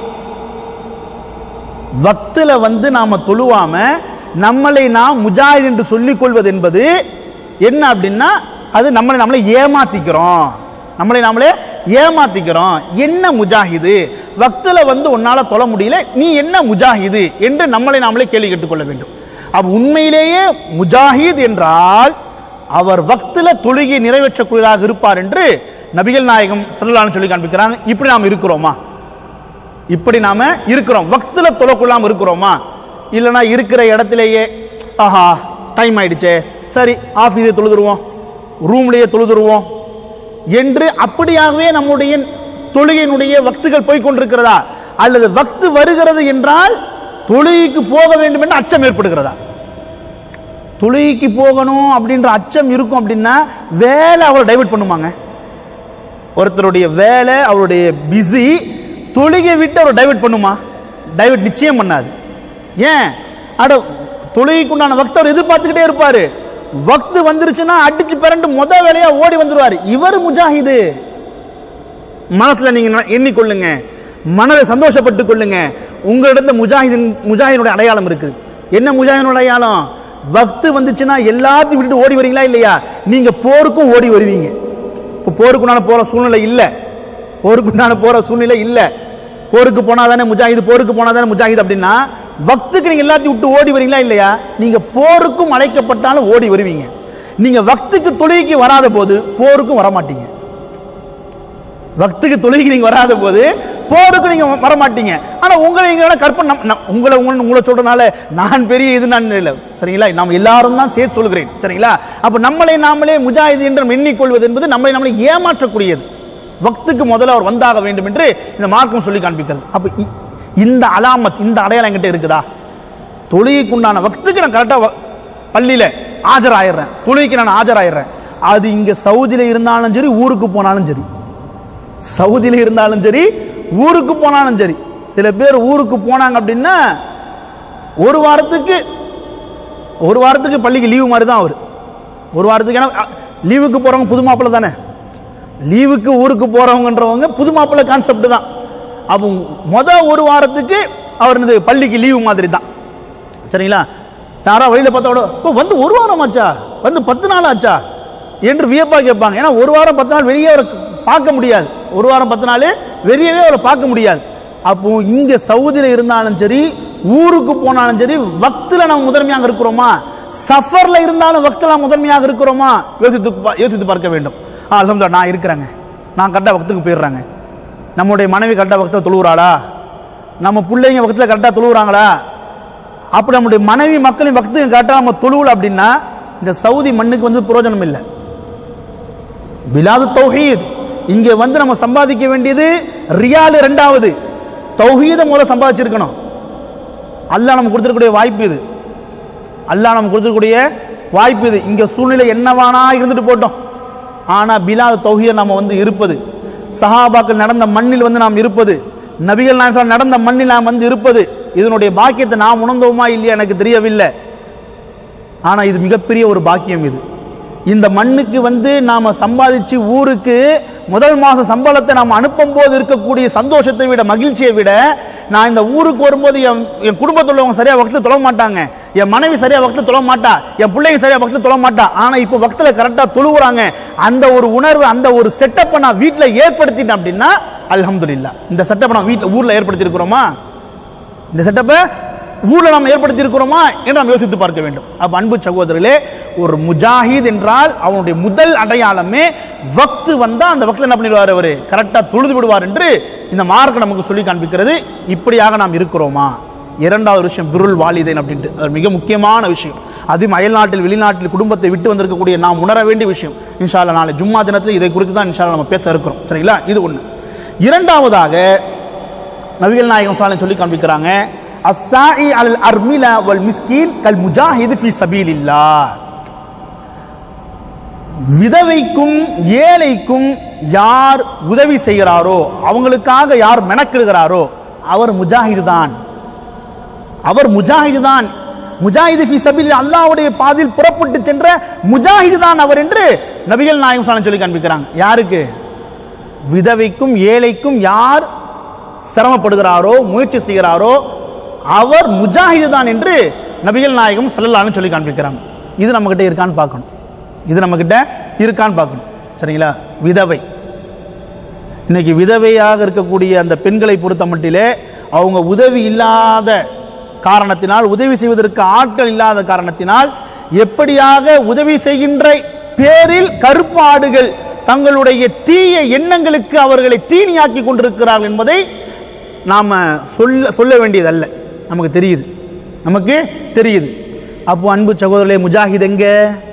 வக்தில வந்து நாம தொழுவாம நம்மளை நாம் முஜாஹித் என்று சொல்லிக் கொள்வது என்பது என்ன அப்படின்னா அது நம்மளை நம்மளை ஏமாத்திக்கிறோம் நம்மளை நாமளே ஏமாத்திக்கிறோம் என்ன முஜாஹிது வக்துல வந்து உன்னால தொழ முடியல நீ என்ன முஜாஹிது என்று நம்மளை நாமளே கேள்வி கேட்டுக்கொள்ள வேண்டும் அப்ப உண்மையிலேயே முஜாஹித் என்றால் அவர் வக்துல தொழுகை நிறைவேற்றக்கூடியதாக இருப்பார் என்று நபிகள் நாயகம் சொல்லலாம்னு சொல்லி காண்பிக்கிறாங்க இப்படி நாம் இருக்கிறோமா இப்படி நாம இருக்கிறோம் வக்துல தொழக்கொள்ளாம இருக்கிறோமா இல்லனா இருக்கிற இடத்திலேயே ஆஹா டைம் ஆயிடுச்சே சரி ஆபீஸே தொழுதுருவோம் ரூம்லயே தொழுதுருவோம் என்று அப்படியாகவே நம்முடைய தொழுகையினுடைய வக்துகள் போய் கொண்டிருக்கிறதா அல்லது வக்து வருகிறது என்றால் தொழுகைக்கு போக வேண்டும் என்று அச்சம் ஏற்படுகிறதா தொழுகைக்கு போகணும் அப்படின்ற அச்சம் இருக்கும் அப்படின்னா வேலை அவரை டைவர்ட் பண்ணுமாங்க ஒருத்தருடைய வேலை அவருடைய பிஸி தொழுகை விட்டு அவர் டைவர்ட் பண்ணுமா டைவர்ட் நிச்சயம் பண்ணாது ஏன் அட தொழுகைக்குண்டான வக்த அவர் எதிர்பார்த்துக்கிட்டே இருப்பாரு வக்து வந்துருச்சுன்னா அடிச்சு பிறண்டு முத வேலையா ஓடி வந்துருவாரு இவர் முஜாஹிது மனசுல நீங்க ந- எண்ணிக்கொள்ளுங்க மனதை சந்தோஷப்பட்டுக் கொள்ளுங்க உங்களிடத்த முஜாஹிதின் முஜாஹினுடைய அடையாளம் இருக்குது என்ன முஜாஹினுடைய அடையாளம் வக்து வந்துச்சுன்னா எல்லாத்தையும் விட்டுட்டு ஓடி வரீங்களா இல்லையா நீங்க போருக்கும் ஓடி வருவீங்க இப்போ போருக்குண்டான போற சூழ்நிலை இல்ல போருக்குண்டான போற சூழ்நிலை இல்ல போருக்கு போனா தானே முஜாஹித் போருக்கு போனா தானே முஜாஹித் அப்படின்னா வக்துக்கு நீங்க எல்லாத்தையும் விட்டு ஓடி வரீங்களா இல்லையா நீங்க போருக்கும் அழைக்கப்பட்டாலும் ஓடி வருவீங்க நீங்க வக்துக்கு தொழுகைக்கு வராத போது போருக்கும் வர மாட்டீங்க பக்துக்கு தொழுகைக்கு நீங்க வராத போது போருக்கு நீங்க வர மாட்டீங்க ஆனா உங்களை எங்களோட கற்பனை நம்- நம்- உங்களை உங்களை உங்களை சொல்றதுனால நான் பெரிய இது நான் இல்லை சரிங்களா நாம் எல்லாரும் தான் சேர்த்து சொல்கிறேன் சரிங்களா அப்ப நம்மளை நாமளே முஜாஹிது என்று நாம் எண்ணிக்கொள்வது என்பது நம்மளை நம்மளை ஏமாற்றக்கூடியது வக்துக்கு முதல்ல அவர் வந்தாக வேண்டும் என்று இந்த மார்க்கம் சொல்லி காண்பிக்கிறது அப்ப இ- இந்த அலாமத் இந்த அடையாளம் என்கிட்ட இருக்குதா தொழுகைக்குண்டான வக்துக்கு நான் கரெக்டா பள்ளியில ஆஜராயிடுறேன் தொழுகைக்கு நான் ஆஜராயிடுறேன் அது இங்க சவுதியில இருந்தாலும் சரி ஊருக்கு போனாலும் சரி சவுதியில இருந்தாலும் சரி ஊருக்கு போனாலும் சரி சில பேர் ஊருக்கு போனாங்க அப்படின்னா ஒரு வாரத்துக்கு ஒரு வாரத்துக்கு பள்ளிக்கு லீவு மாதிரி தான் அவர் ஒரு வாரத்துக்கு ஏன்னா அ, லீவுக்கு போறவங்க புது மாப்பிள்ளை தானே லீவுக்கு ஊருக்கு போறவங்கன்றவங்க புது மாப்பிள்ளை கான்செப்ட் தான் அப்போ முத ஒரு வாரத்துக்கு அவர் இந்த பள்ளிக்கு லீவு மாதிரி தான் சரிங்களா யாரா வழியில பார்த்தா கூட "ஓ, வந்து ஒரு வாரம் ஆச்சா வந்து பத்து நாள் ஆச்சா என்று வியப்பா கேட்பாங்க ஏன்னா ஒரு வாரம் பத்து நாள் வெளியே அவரை பார்க்க முடியாது ஒரு வாரம் பத்து நாள் வெளியவே அவரை பார்க்க முடியாது அப்போ இங்க சவுதியில இருந்தாலும் சரி ஊருக்கு போனாலும் சரி வக்துல நம்ம முதன்மையாக இருக்கிறோமா சஃபர்ல இருந்தாலும் வக்துல முதன்மையாக இருக்கிறோமா யோசித்து பா- யோசித்து பார்க்க வேண்டும் ஆ, அல்ஹம்துலில்லாஹ் நான் இருக்கிறேங்க நான் கரெக்டாக வக்துக்கு போயிடுறாங்க நம்முடைய மனைவி கரெக்டாக வக்தில் தொழுவுறாளா நம்ம பிள்ளைங்க வக்தில் கரெக்டாக தொழுவுறாங்களா அப்படி நம்முடைய மனைவி மக்களின் பக்தி கரெக்டாக நம்ம தொழுவல அப்படின்னா இந்த சவுதி மண்ணுக்கு வந்து பிரயோஜனம் இல்லை பிலாது தௌஹீத் இங்க வந்து நம்ம சம்பாதிக்க வேண்டியது ரியாலு ரெண்டாவது தௌஹீத மூலம் சம்பாதிச்சிருக்கணும் அல்லாஹ் நம்ம கொடுத்துருக்கூடிய வாய்ப்பு இது அல்லாஹ் நம்ம கொடுத்துருக்கூடிய வாய்ப்பு இது இங்க சூழ்நிலை என்னவானா இருந்துட்டு போட்டோம் ஆனா பிலால் தௌஹீத நம்ம வந்து இருப்பது சஹாபாக்கள் நடந்த மண்ணில் வந்து நாம் இருப்பது நபிகள் நாயகம் நடந்த மண்ணில் நாம் வந்து இருப்பது இதனுடைய பாக்கியத்தை நாம் உணர்ந்தோமா இல்லையா எனக்கு தெரியவில்லை ஆனா இது மிகப்பெரிய ஒரு பாக்கியம் இது இந்த மண்ணுக்கு வந்து நாம சம்பாதிச்சு ஊருக்கு முதல் மாச சம்பளத்தை நாம் அனுப்பும் போது இருக்கக்கூடிய சந்தோஷத்தை விட மகிழ்ச்சியை விட நான் இந்த ஊருக்கு வரும்போது என் என் குடும்பத்தில் உள்ளவங்க சரியா வக்து தொழ மாட்டாங்க என் மனைவி சரியா வக்து தொழ மாட்டா என் பிள்ளைங்க சரியா வக்து தொழ மாட்டா ஆனா இப்போ வக்துல கரெக்டா தொழுவுறாங்க அந்த ஒரு உணர்வு அந்த ஒரு செட்டப்பை நான் வீட்டுல ஏற்படுத்திட்டேன் அப்படின்னா அல்ஹம்துலில்லாஹ் இந்த செட்டப்பை நான் வீட்டுல ஊர்ல ஏற்படுத்தி இருக்கிறோமா இந்த செட்டப்பை ஊர்ல நாம் ஏற்படுத்தி இருக்கிறோமா என்று நாம் யோசித்து பார்க்க வேண்டும் அப்ப அன்பு சகோதரர்களே ஒரு முஜாஹித் என்றால் அவனுடைய முதல் அடையாளமே வக்து வந்தா அந்த வக்து என்ன பண்ணிடுவார் அவரு கரெக்டா தொழுது விடுவார் என்று இந்த மார்க் நமக்கு சொல்லி காண்பிக்கிறது இப்படியாக நாம் இருக்கிறோமா இரண்டாவது விஷயம் பிருள் வாலிதேன் அப்படின்ட்டு அது மிக முக்கியமான விஷயம் அதுவும் அயல்நாட்டில் வெளிநாட்டில் குடும்பத்தை விட்டு வந்திருக்கக்கூடிய நாம் உணர வேண்டிய விஷயம் இன்ஷால்லா நாளை ஜும்மா தினத்தில் இதை குறித்து தான் இன்ஷால்லா நம்ம பேச இருக்கிறோம் சரிங்களா இது ஒண்ணு இரண்டாவதாக நபிகள் நாயகம் சாலை சொல்லி காண்பிக்கிறாங்க அஸ்ஸாஇ அல் அர்மிலா வல் மிஸ்கீன் கல் முஜாஹிது ஃபி சபீலில்லாஹ் விதவைக்கும் ஏழைக்கும் யார் உதவி செய்கிறாரோ அவங்களுக்காக யார் மெனக்கிடுகிறாரோ அவர் முஜாஹிது தான் அவர் முஜாஹிது தான் முஜாஹிது ஃபி சபீல் அல்லாஹ்வுடைய பாதையில் புறப்பட்டு சென்ற முஜாஹிது தான் அவர் என்று நபிகள் நாயகம் சாலை சொல்லி காண்பிக்கிறாங்க யாருக்கு விதவைக்கும் ஏழைக்கும் யார் சிரமப்படுகிறாரோ முயற்சி செய்கிறாரோ அவர் முஜாஹிது தான் என்று நபிகள் நாயகம் ஸல்லல்லாஹு சொல்லி காண்பிக்கிறாங்க இது நம்ம கிட்ட இருக்கான்னு பார்க்கணும் இது நம்ம கிட்ட இருக்கான்னு பார்க்கணும் சரிங்களா விதவை இன்னைக்கு விதவையாக இருக்கக்கூடிய அந்த பெண்களை பொறுத்த மட்டிலே அவங்க உதவி இல்லாத காரணத்தினால் உதவி செய்வதற்கு ஆட்கள் இல்லாத காரணத்தினால் எப்படியாக உதவி செய்கின்ற பேரில் கருப்பு ஆடுகள் தங்களுடைய தீய எண்ணங்களுக்கு அவர்களை தீனியாக்கி கொண்டிருக்கிறார்கள் என்பதை நாம சொல்ல சொல்ல வேண்டியதல்ல நமக்கு தெரியுது நமக்கு தெரியுது அப்போ அன்பு சகோதரர்களே முஜாஹித் எங்க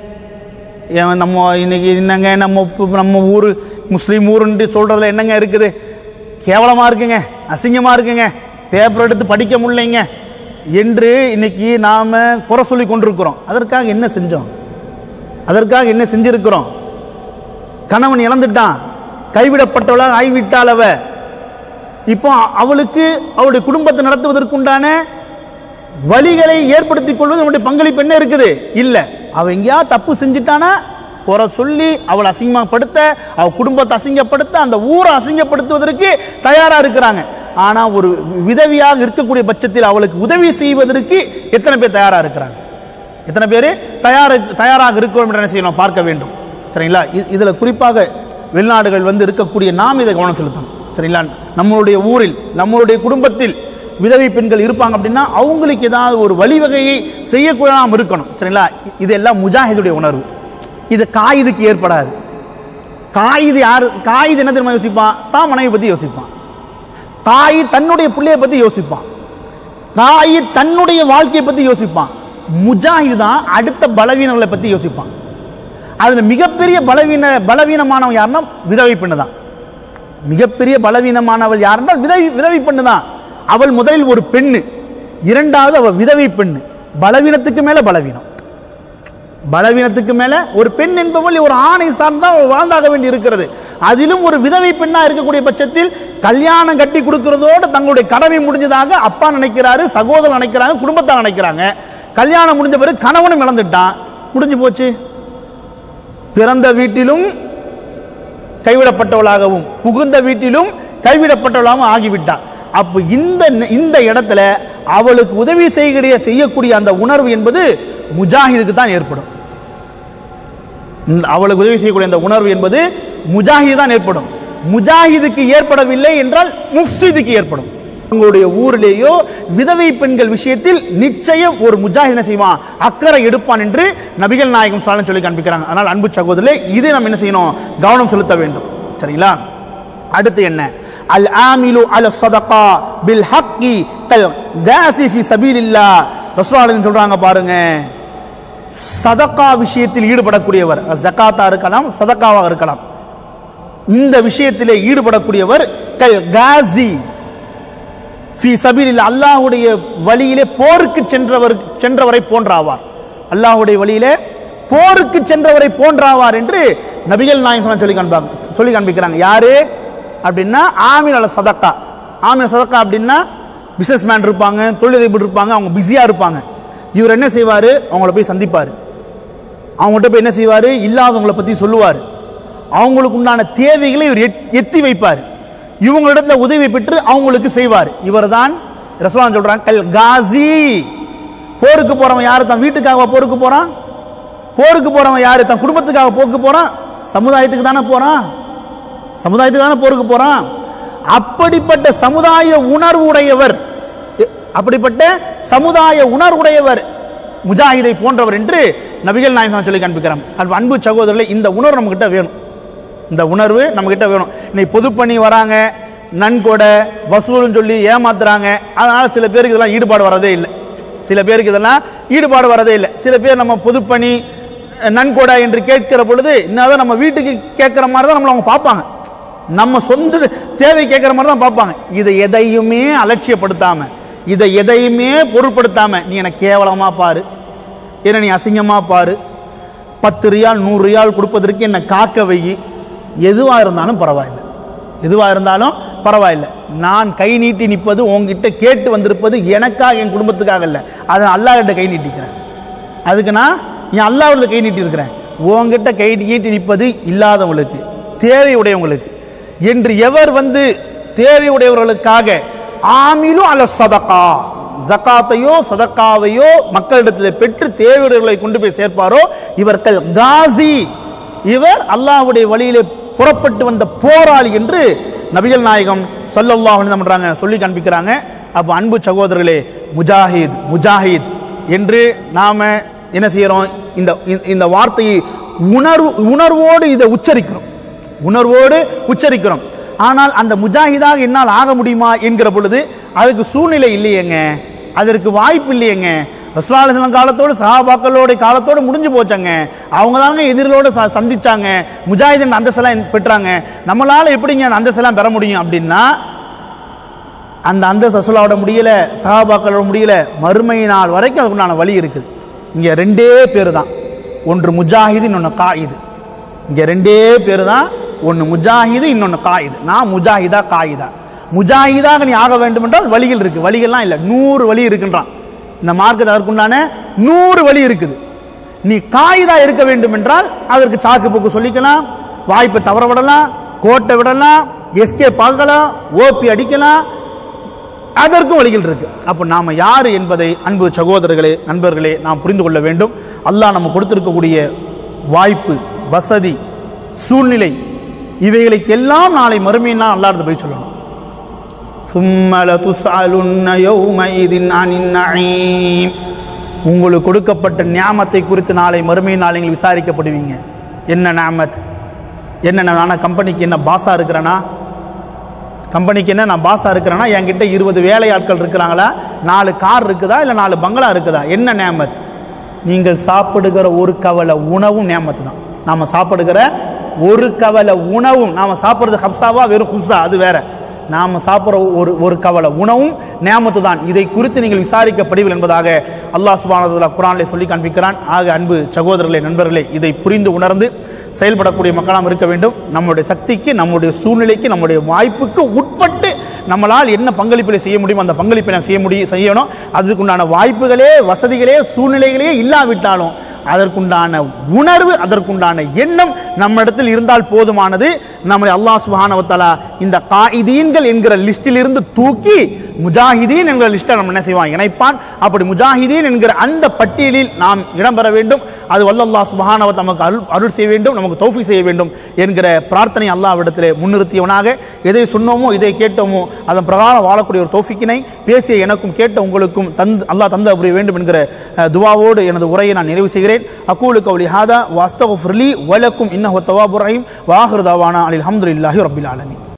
ஏன் நம்ம இன்னைக்கு என்னங்க நம்ம இப்ப நம்ம ஊர் முஸ்லீம் ஊருன்ட்டு சொல்றதுல என்னங்க இருக்குது கேவலமா இருக்குங்க அசிங்கமா இருக்குங்க பேப்பர் எடுத்து படிக்க முடியலைங்க என்று இன்னைக்கு நாம குறை சொல்லி கொண்டிருக்கிறோம் அதற்காக என்ன செஞ்சோம் அதற்காக என்ன செஞ்சிருக்கிறோம் கணவன் இழந்துட்டான் கைவிடப்பட்டவளாக ஆய்விட்டாள் அவ இப்போ அவளுக்கு அவளுடைய குடும்பத்தை நடத்துவதற்குண்டான வழிகளை ஏற்படுத்திக் கொள்வது நம்முடைய பங்களிப்பு என்ன இருக்குது இல்ல அவ எங்கேயா தப்பு செஞ்சுட்டானா குறை சொல்லி அவளை அசிங்கப்படுத்த அவ குடும்பத்தை அசிங்கப்படுத்த அந்த ஊரை அசிங்கப்படுத்துவதற்கு தயாரா இருக்கிறாங்க ஆனா ஒரு விதவியாக இருக்கக்கூடிய பட்சத்தில் அவளுக்கு உதவி செய்வதற்கு எத்தனை பேர் தயாரா இருக்கிறாங்க எத்தனை பேர் தயார தயாராக இருக்கிறோம் என்று என்ன செய்யணும் பார்க்க வேண்டும் சரிங்களா இ- இதுல குறிப்பாக வெளிநாடுகள் வந்து இருக்கக்கூடிய நாம் இதை கவனம் செலுத்தணும் சரிங்களா நம்மளுடைய ஊரில் நம்மளுடைய குடும்பத்தில் விதவை பெண்கள் இருப்பாங்க அப்படின்னா அவங்களுக்கு ஏதாவது ஒரு வழிவகையை செய்யக்கூட நாம் இருக்கணும் சரிங்களா இ- இதெல்லாம் முஜாஹிதுடைய உணர்வு இது காயிதுக்கு ஏற்படாது காயிது யாரு காயிது என்ன தெரியுமா யோசிப்பான் தான் மனைவி பத்தி யோசிப்பான் தாய் தன்னுடைய பிள்ளைய பத்தி யோசிப்பான் தாய் தன்னுடைய வாழ்க்கையை பத்தி யோசிப்பான் முஜாஹித் தான் அடுத்த பலவீனங்களை பத்தி யோசிப்பான் அதுல மிகப்பெரிய பலவீன பலவீனமானவன் யாருன்னா விதவை பெண்ணு தான் மிகப்பெரிய பலவீனமானவள் யாருன்னா விதவி விதவை பெண்ணு தான் அவள் முதலில் ஒரு பெண்ணு இரண்டாவது அவள் விதவை பெண்ணு பலவீனத்துக்கு மேல பலவீனம் பலவீனத்துக்கு மேல ஒரு பெண் என்பவள் ஒரு ஆணை சார்ந்தா அவள் வாழ்ந்தாக வேண்டி இருக்கிறது அதிலும் ஒரு விதவை பெண்ணா இருக்கக்கூடிய பட்சத்தில் கல்யாணம் கட்டி கொடுக்கிறதோடு தங்களுடைய கடமை முடிஞ்சதாக அப்பா நினைக்கிறாரு சகோதரன் நினைக்கிறாங்க குடும்பத்தார் நினைக்கிறாங்க கல்யாணம் முடிஞ்ச பிறகு கணவனும் இழந்துட்டான் முடிஞ்சு போச்சு பிறந்த வீட்டிலும் கைவிடப்பட்டவளாகவும் புகுந்த வீட்டிலும் கைவிடப்பட்டவளாகவும் ஆகிவிட்டார் அப்ப இந்த இந்த இடத்துல அவளுக்கு உதவி செய்கிற செய்யக்கூடிய அந்த உணர்வு என்பது முஜாஹிதுக்கு தான் ஏற்படும் இந்த அவளுக்கு உதவி செய்யக்கூடிய அந்த உணர்வு என்பது முஜாஹிது தான் ஏற்படும் முஜாஹிதுக்கு ஏற்படவில்லை என்றால் முஃப்சிதுக்கு ஏற்படும் உங்களுடைய ஊரிலேயோ விதவை பெண்கள் விஷயத்தில் நிச்சயம் ஒரு முஜாஹித் என்ன செய்வான் அக்கறை எடுப்பான் என்று நபிகள் நாயகம் சாலன் சொல்லி காண்பிக்கிறாங்க அதனால் அன்பு சகோதரர்களே இதை நம்ம என்ன செய்யணும் கவனம் செலுத்த வேண்டும் சரிங்களா அடுத்து என்ன அல் ஆமிலு அல் சதகா பில் ஹக்கி கல் காசி ஃபி சபீலில்லாஹ் ரசூலுல்லாஹி சொல்றாங்க பாருங்க சதக்கா விஷயத்தில் ஈடுபடக்கூடியவர் ஜகாத்தா இருக்கலாம் சதக்காவாக இருக்கலாம் இந்த விஷயத்திலே ஈடுபடக்கூடியவர் கல் காசி ஃபி சபீலில் அல்லாஹ்வுடைய வழியிலே போருக்கு சென்றவர் சென்றவரை போன்றாவார் அல்லாஹ்வுடைய வழியிலே போருக்கு சென்றவரை போன்றாவார் என்று நபிகள் நாயகம் சொல்லி காண்பாங்க சொல்லி காண்பிக்கிறாங்க யாரு அப்படின்னா ஆமீன் அல சதக்கா ஆமீன் சதக்கா அப்படின்னா பிசினஸ் மேன் இருப்பாங்க தொழிலதிபர் இருப்பாங்க அவங்க பிஸியா இருப்பாங்க இவர் என்ன செய்வாரு அவங்கள போய் சந்திப்பாரு அவங்ககிட்ட போய் என்ன செய்வாரு இல்லாதவங்கள பத்தி சொல்லுவாரு அவங்களுக்கு உண்டான தேவைகளை இவர் எட்- எத்தி வைப்பார் இவங்களிடத்துல உதவி பெற்று அவங்களுக்கு செய்வார் இவர்தான் ரசூலான் சொல்றாங்க கல் காசி போருக்கு போறவன் யாரு தன் வீட்டுக்காக போருக்கு போறான் போருக்கு போறவன் யாரு தன் குடும்பத்துக்காக போருக்கு போறான் சமுதாயத்துக்கு தானே போறான் சமுதாயத்துக்கு தானே போருக்கு போறான் அப்படிப்பட்ட சமுதாய உணர்வு உடையவர் எ- அப்படிப்பட்ட சமுதாய உணர்வுடையவர் முஜாஹிதை போன்றவர் என்று நபிகள் நாயகம் சொல்லி காண்பிக்கிறான் அன்பு- அன்பு சகோதரர்களே இந்த உணர்வு நம்ம கிட்ட வேணும் இந்த உணர்வு நம்ம கிட்ட வேணும் இன்னைக்கு பொது பண்ணி வராங்க நன்கொடை வசூல்னு சொல்லி ஏமாத்துறாங்க அதனால சில பேருக்கு இதெல்லாம் ஈடுபாடு வரதே இல்லை சில பேருக்கு இதெல்லாம் ஈடுபாடு வரதே இல்லை சில பேர் நம்ம பொதுப்பணி நன்கொடை என்று கேட்கிற பொழுது இன்னும் நம்ம வீட்டுக்கு கேட்கிற மாதிரி தான் நம்மள அவங்க பார்ப்பாங்க நம்ம சொந்த தேவை கேட்கிற மாதிரி தான் பார்ப்பாங்க இதை எதையுமே அலட்சியப்படுத்தாம இதை எதையுமே பொருட்படுத்தாம நீ எனக்கு கேவலமா பாரு என்ன நீ அசிங்கமா பாரு பத்து ரியால் நூறு ரியால் கொடுப்பதற்கு என்ன காக்க வை எதுவா இருந்தாலும் பரவாயில்லை எதுவா இருந்தாலும் பரவாயில்லை நான் கை நீட்டி நிற்பது உங்ககிட்ட கேட்டு வந்திருப்பது எனக்காக என் குடும்பத்துக்காக இல்லை அதை அல்லாஹ்கிட்ட கை நீட்டிக்கிறேன் அதுக்கு நான் என் அல்லாஹ்விடத்துல கை நீட்டி இருக்கிறேன் உங்ககிட்ட கை நீட்டி நிற்பது இல்லாதவங்களுக்கு தேவையுடையவங்களுக்கு என்று எவர் வந்து தேவையுடையவர்களுக்காக ஆமிலும் அல சதகா ஜகாத்தையோ சதக்காவையோ மக்களிடத்தில் பெற்று தேவையுடையவர்களை கொண்டு போய் சேர்ப்பாரோ இவர்கள் காசி இவர் அல்லாஹ்வுடைய வழியிலே புறப்பட்டு வந்த போராளி என்று நபிகள் நாயகம் ஸல்லல்லாஹு அலைஹி வஸல்லம் பண்றாங்க சொல்லி காண்பிக்கிறாங்க அப்ப அன்பு சகோதரர்களே முஜாஹித் முஜாஹித் என்று நாம என்ன செய்யறோம் இந்த இந்த வார்த்தையை உணர்வு உணர்வோடு இதை உச்சரிக்கிறோம் உணர்வோடு உச்சரிக்கிறோம் ஆனால் அந்த முஜாஹிதாக என்னால் ஆக முடியுமா என்கிற பொழுது அதுக்கு சூழ்நிலை இல்லையேங்க அதற்கு வாய்ப்பு இல்லையேங்க ரசூலுல்லாஹி காலத்தோடு சஹாபாக்களோட காலத்தோடு முடிஞ்சு போச்சாங்க அவங்க தாங்க எதிரிகளோட ச- சந்திச்சாங்க முஜாஹிதின் அந்தஸ்தெல்லாம் பெற்றாங்க நம்மளால எப்படிங்க அந்த அந்தஸ்தெல்லாம் பெற முடியும் அப்படின்னா அந்த அந்த ரசூலாவோட முடியல சஹாபாக்களோட முடியல மறுமை நாள் வரைக்கும் அதுக்குண்டான வழி இருக்குது இங்க ரெண்டே பேர் தான் ஒன்று முஜாஹிது இன்னொன்று காயிது இங்க ரெண்டே பேர் தான் ஒன்று முஜாஹிது இன்னொன்று காயிது நான் முஜாஹிதா காயிதா முஜாஹிதாக நீ ஆக வேண்டும் என்றால் வழிகள் இருக்கு வழிகள்லாம் இல்லை நூறு வழி இருக்குன்றான் இந்த மார்க்கத்தை அதற்குண்டான நூறு வழி இருக்குது நீ காயிதா இருக்க வேண்டும் என்றால் அதற்கு சாக்கு போக்கு சொல்லிக்கலாம் வாய்ப்பை தவற விடலாம் கோட்டை விடலாம் எஸ்கே பார்க்கலாம் ஓபி அடிக்கலாம் அதற்கும் வழிகள் இருக்கு அப்ப நாம யாரு என்பதை அன்பு சகோதரர்களே நண்பர்களே நாம் புரிந்து கொள்ள வேண்டும் அல்லாஹ் நம்ம கொடுத்திருக்கக்கூடிய வாய்ப்பு வசதி சூழ்நிலை இவைகளுக்கெல்லாம் நாளை மறுமையினால் அல்லாஹ் போய் சொல்லணும் ثُمَّ لَتُسْأَلُنَّ يَوْمَئِذٍ عَنِ النَّعِيمِ உங்களுக்கு கொடுக்கப்பட்ட ஞாமத்தை குறித்து நாளை மறுமை நாள் நீங்கள் விசாரிக்கப்படுவீங்க என்ன ஞாமத் என்ன நான் கம்பெனிக்கு என்ன பாஸா இருக்கிறேனா கம்பெனிக்கு என்ன நான் பாஸா இருக்கிறேன்னா என்கிட்ட இருபது வேலையாட்கள் இருக்கிறாங்களா நாலு கார் இருக்குதா இல்ல நாலு பங்களா இருக்குதா என்ன நேமத் நீங்கள் சாப்பிடுகிற ஒரு கவலை உணவும் நேமத்து தான் நாம சாப்பிடுகிற ஒரு கவலை உணவும் நாம சாப்பிடுறது ஹப்சாவா வெறும் ஹுப்சா அது வேற நாம சாப்பிடுற ஒரு ஒரு கவலை உணவும் நேமத்து தான் இதை குறித்து நீங்கள் விசாரிக்கப்படுவீர்கள் என்பதாக அல்லாஹ் சுப்ஹானஹு வ தஆலா குர்ஆனிலே சொல்லி காண்பிக்கிறான் ஆக அன்பு சகோதரர்களே நண்பர்களே இதை புரிந்து உணர்ந்து செயல்படக்கூடிய மக்களாம் இருக்க வேண்டும் நம்முடைய சக்திக்கு நம்முடைய சூழ்நிலைக்கு நம்முடைய வாய்ப்புக்கு உட்பட்டு நம்மளால் என்ன பங்களிப்பில் செய்ய முடியும் அந்த பங்களிப்பை நான் செய்ய முடியும் செய்யணும் அதுக்குண்டான வாய்ப்புகளே வசதிகளே சூழ்நிலைகளே இல்லாவிட்டாலும் அதற்குண்டான உணர்வு அதற்குண்டான எண்ணம் நம்மிடத்தில் இருந்தால் போதுமானது நம்முடைய அல்லாஹ் சுப்ஹானஹு வ தஆலா இந்த காயிதீன்கள் என்கிற லிஸ்டில் இருந்து தூக்கி முஜாஹிதீன் என்கிற லிஸ்ட்டை நம்ம என்ன செய்வான் இணைப்பான் அப்படி முஜாஹிதீன் என்கிற அந்த பட்டியலில் நாம் இடம்பெற வேண்டும் அது வல்லல்லாஹ் சுப்ஹானஹு வ தஆலா நமக்கு அருள் அருள் செய்ய வேண்டும் நமக்கு தௌஃபீக் செய்ய வேண்டும் என்கிற பிரார்த்தனை அல்லாஹ்விடத்திலே முன்னிறுத்தியவனாக எதை சொன்னோமோ இதை கேட்டோமோ அதன் பிரகாரம் வாழக்கூடிய ஒரு தௌஃபிக்கினை பேசிய எனக்கும் கேட்ட உங்களுக்கும் தந்து அல்லாஹ் தந்து புரிய வேண்டும் என்கிற அஹ், துவாவோடு எனது உரையை நான் நிறைவு செய்கிறேன் அக்கூலு கவுலி ஹாதா வாஸ்தகுஃபிர்லி வலக்கும் இன்னஹு தவாபுர் ரஹீம் வாஹிரு தாவானா அலில் ஹம்துலில்லாஹி ரப்பில் ஆலமீன்